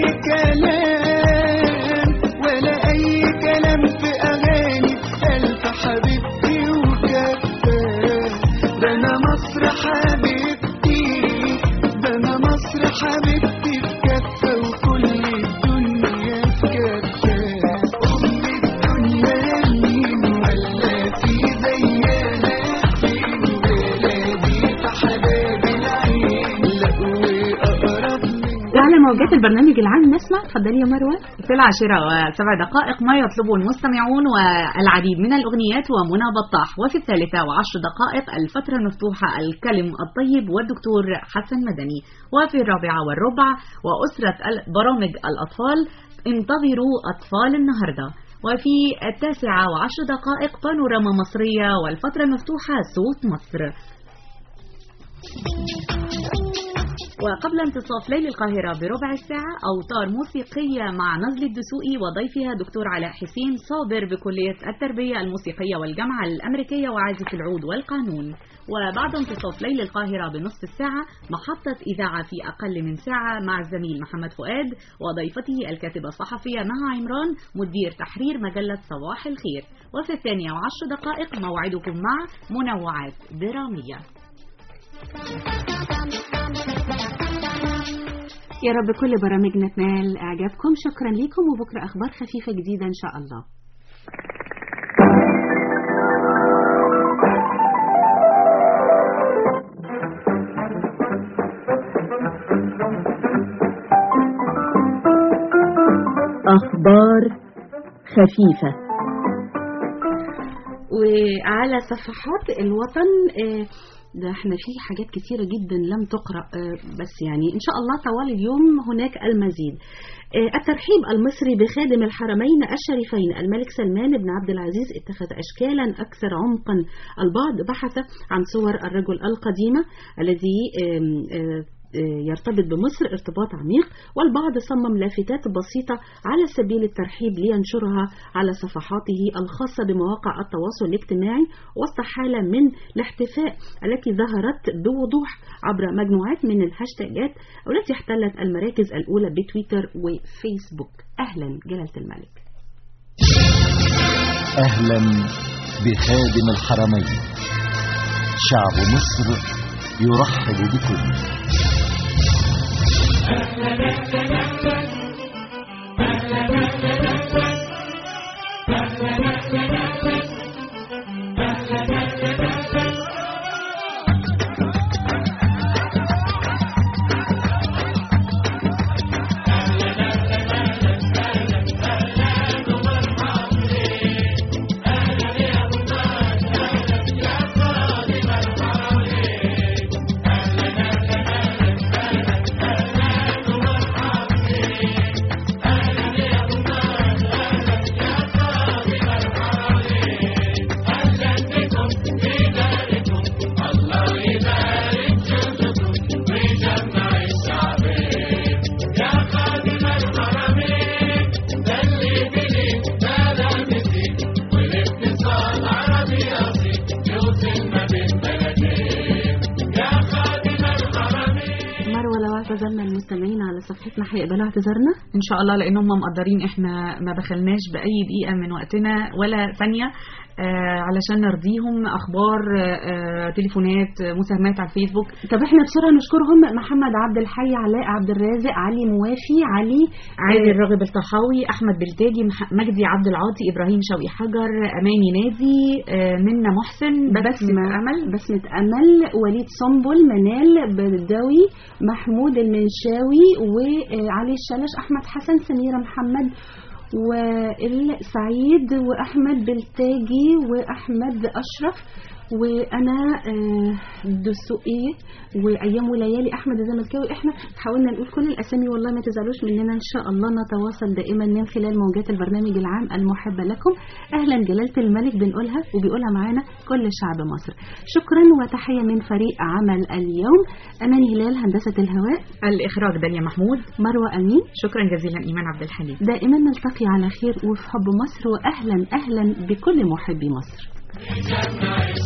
كلام ولا أي كلام في أغاني ألف حبيبتي وكفة ده أنا مصر حبيبتي ده أنا مصر حبيبتي بكفة وكل الدنيا بكفة أم الدنيا مين ولا في زيها فين بلادي في حباب العين لا وأقرب وعلى موجات البرنامج العام نسمع اتفضلي يا مروة في العاشرة وسبع دقائق ما يطلبه المستمعون والعديد من الأغنيات ومنى بطاح وفي الثالثة وعشر دقائق الفترة المفتوحة الكلم الطيب والدكتور حسن مدني وفي الرابعة والربع وأسرة ال- برامج الأطفال انتظروا أطفال النهاردة وفي التاسعة وعشر دقائق بانوراما مصرية والفترة المفتوحة صوت مصر وقبل انتصاف ليل القاهرة بربع الساعة أوتار موسيقية مع نزل الدسوقي وضيفها دكتور علاء حسين صابر بكلية التربية الموسيقية والجامعة الأمريكية وعازف العود والقانون وبعد انتصاف ليل القاهرة بنصف الساعة محطة إذاعة في أقل من ساعة مع الزميل محمد فؤاد وضيفته الكاتبة الصحفية نهى عمران مدير تحرير مجلة صباح الخير وفي الثانية وعشر دقائق موعدكم مع منوعات درامية يا رب كل برامجنا تنال اعجابكم شكرا لكم وبكره اخبار خفيفه جديده ان شاء الله أخبار خفيفة وعلى صفحات الوطن آه، ده احنا في حاجات كتيرة جدا لم تقرأ آه، بس يعني ان شاء الله طوال اليوم هناك المزيد آه، الترحيب المصري بخادم الحرمين الشريفين الملك سلمان بن عبد العزيز اتخذ اشكالا اكثر عمقا البعض بحث عن صور الرجل القديمة الذي آم، آه، يرتبط بمصر ارتباط عميق والبعض صمم لافتات بسيطة على سبيل الترحيب لينشرها على صفحاته الخاصة بمواقع التواصل الاجتماعي وسط حالة من الاحتفاء التي ظهرت بوضوح عبر مجموعات من الهاشتاجات والتي احتلت المراكز الأولى بتويتر وفيسبوك أهلا جلالة الملك أهلا بخادم الحرمين شعب مصر يرحب بكم مروة لو اعتذرنا المستمعين على صفحتنا هيقبلوا اعتذارنا ان شاء الله لان هم مقدرين احنا ما بخلناش باي دقيقه من وقتنا ولا ثانيه آه علشان نرضيهم اخبار آه تليفونات آه، مساهمات على الفيسبوك طب احنا بسرعه نشكرهم محمد عبد الحي علاء عبد الرازق علي موافي علي عادل الراغب الطحاوي احمد بلتاجي مح- مجدي عبد العاطي ابراهيم شوقي حجر اماني نادي آه منى محسن بسمة أمل بسمة أمل وليد سنبل منال برداوي محمود المنشاوي وعلي الشلش أحمد حسن سميرة محمد والسعيد وأحمد بلتاجي وأحمد أشرف وأنا آه، دسوقي وأيام وليالي أحمد الزملكاوي إحنا حاولنا نقول كل الأسامي والله ما تزعلوش مننا إن شاء الله نتواصل دائما من خلال موجات البرنامج العام المحبة لكم أهلا جلالة الملك بنقولها وبيقولها معانا كل شعب مصر شكرا وتحية من فريق عمل اليوم أمان هلال هندسة الهواء الإخراج داليا محمود مروة أمين شكرا جزيلا إيمان عبد الحليم دائما نلتقي على خير وفي حب مصر وأهلا أهلا بكل محبي مصر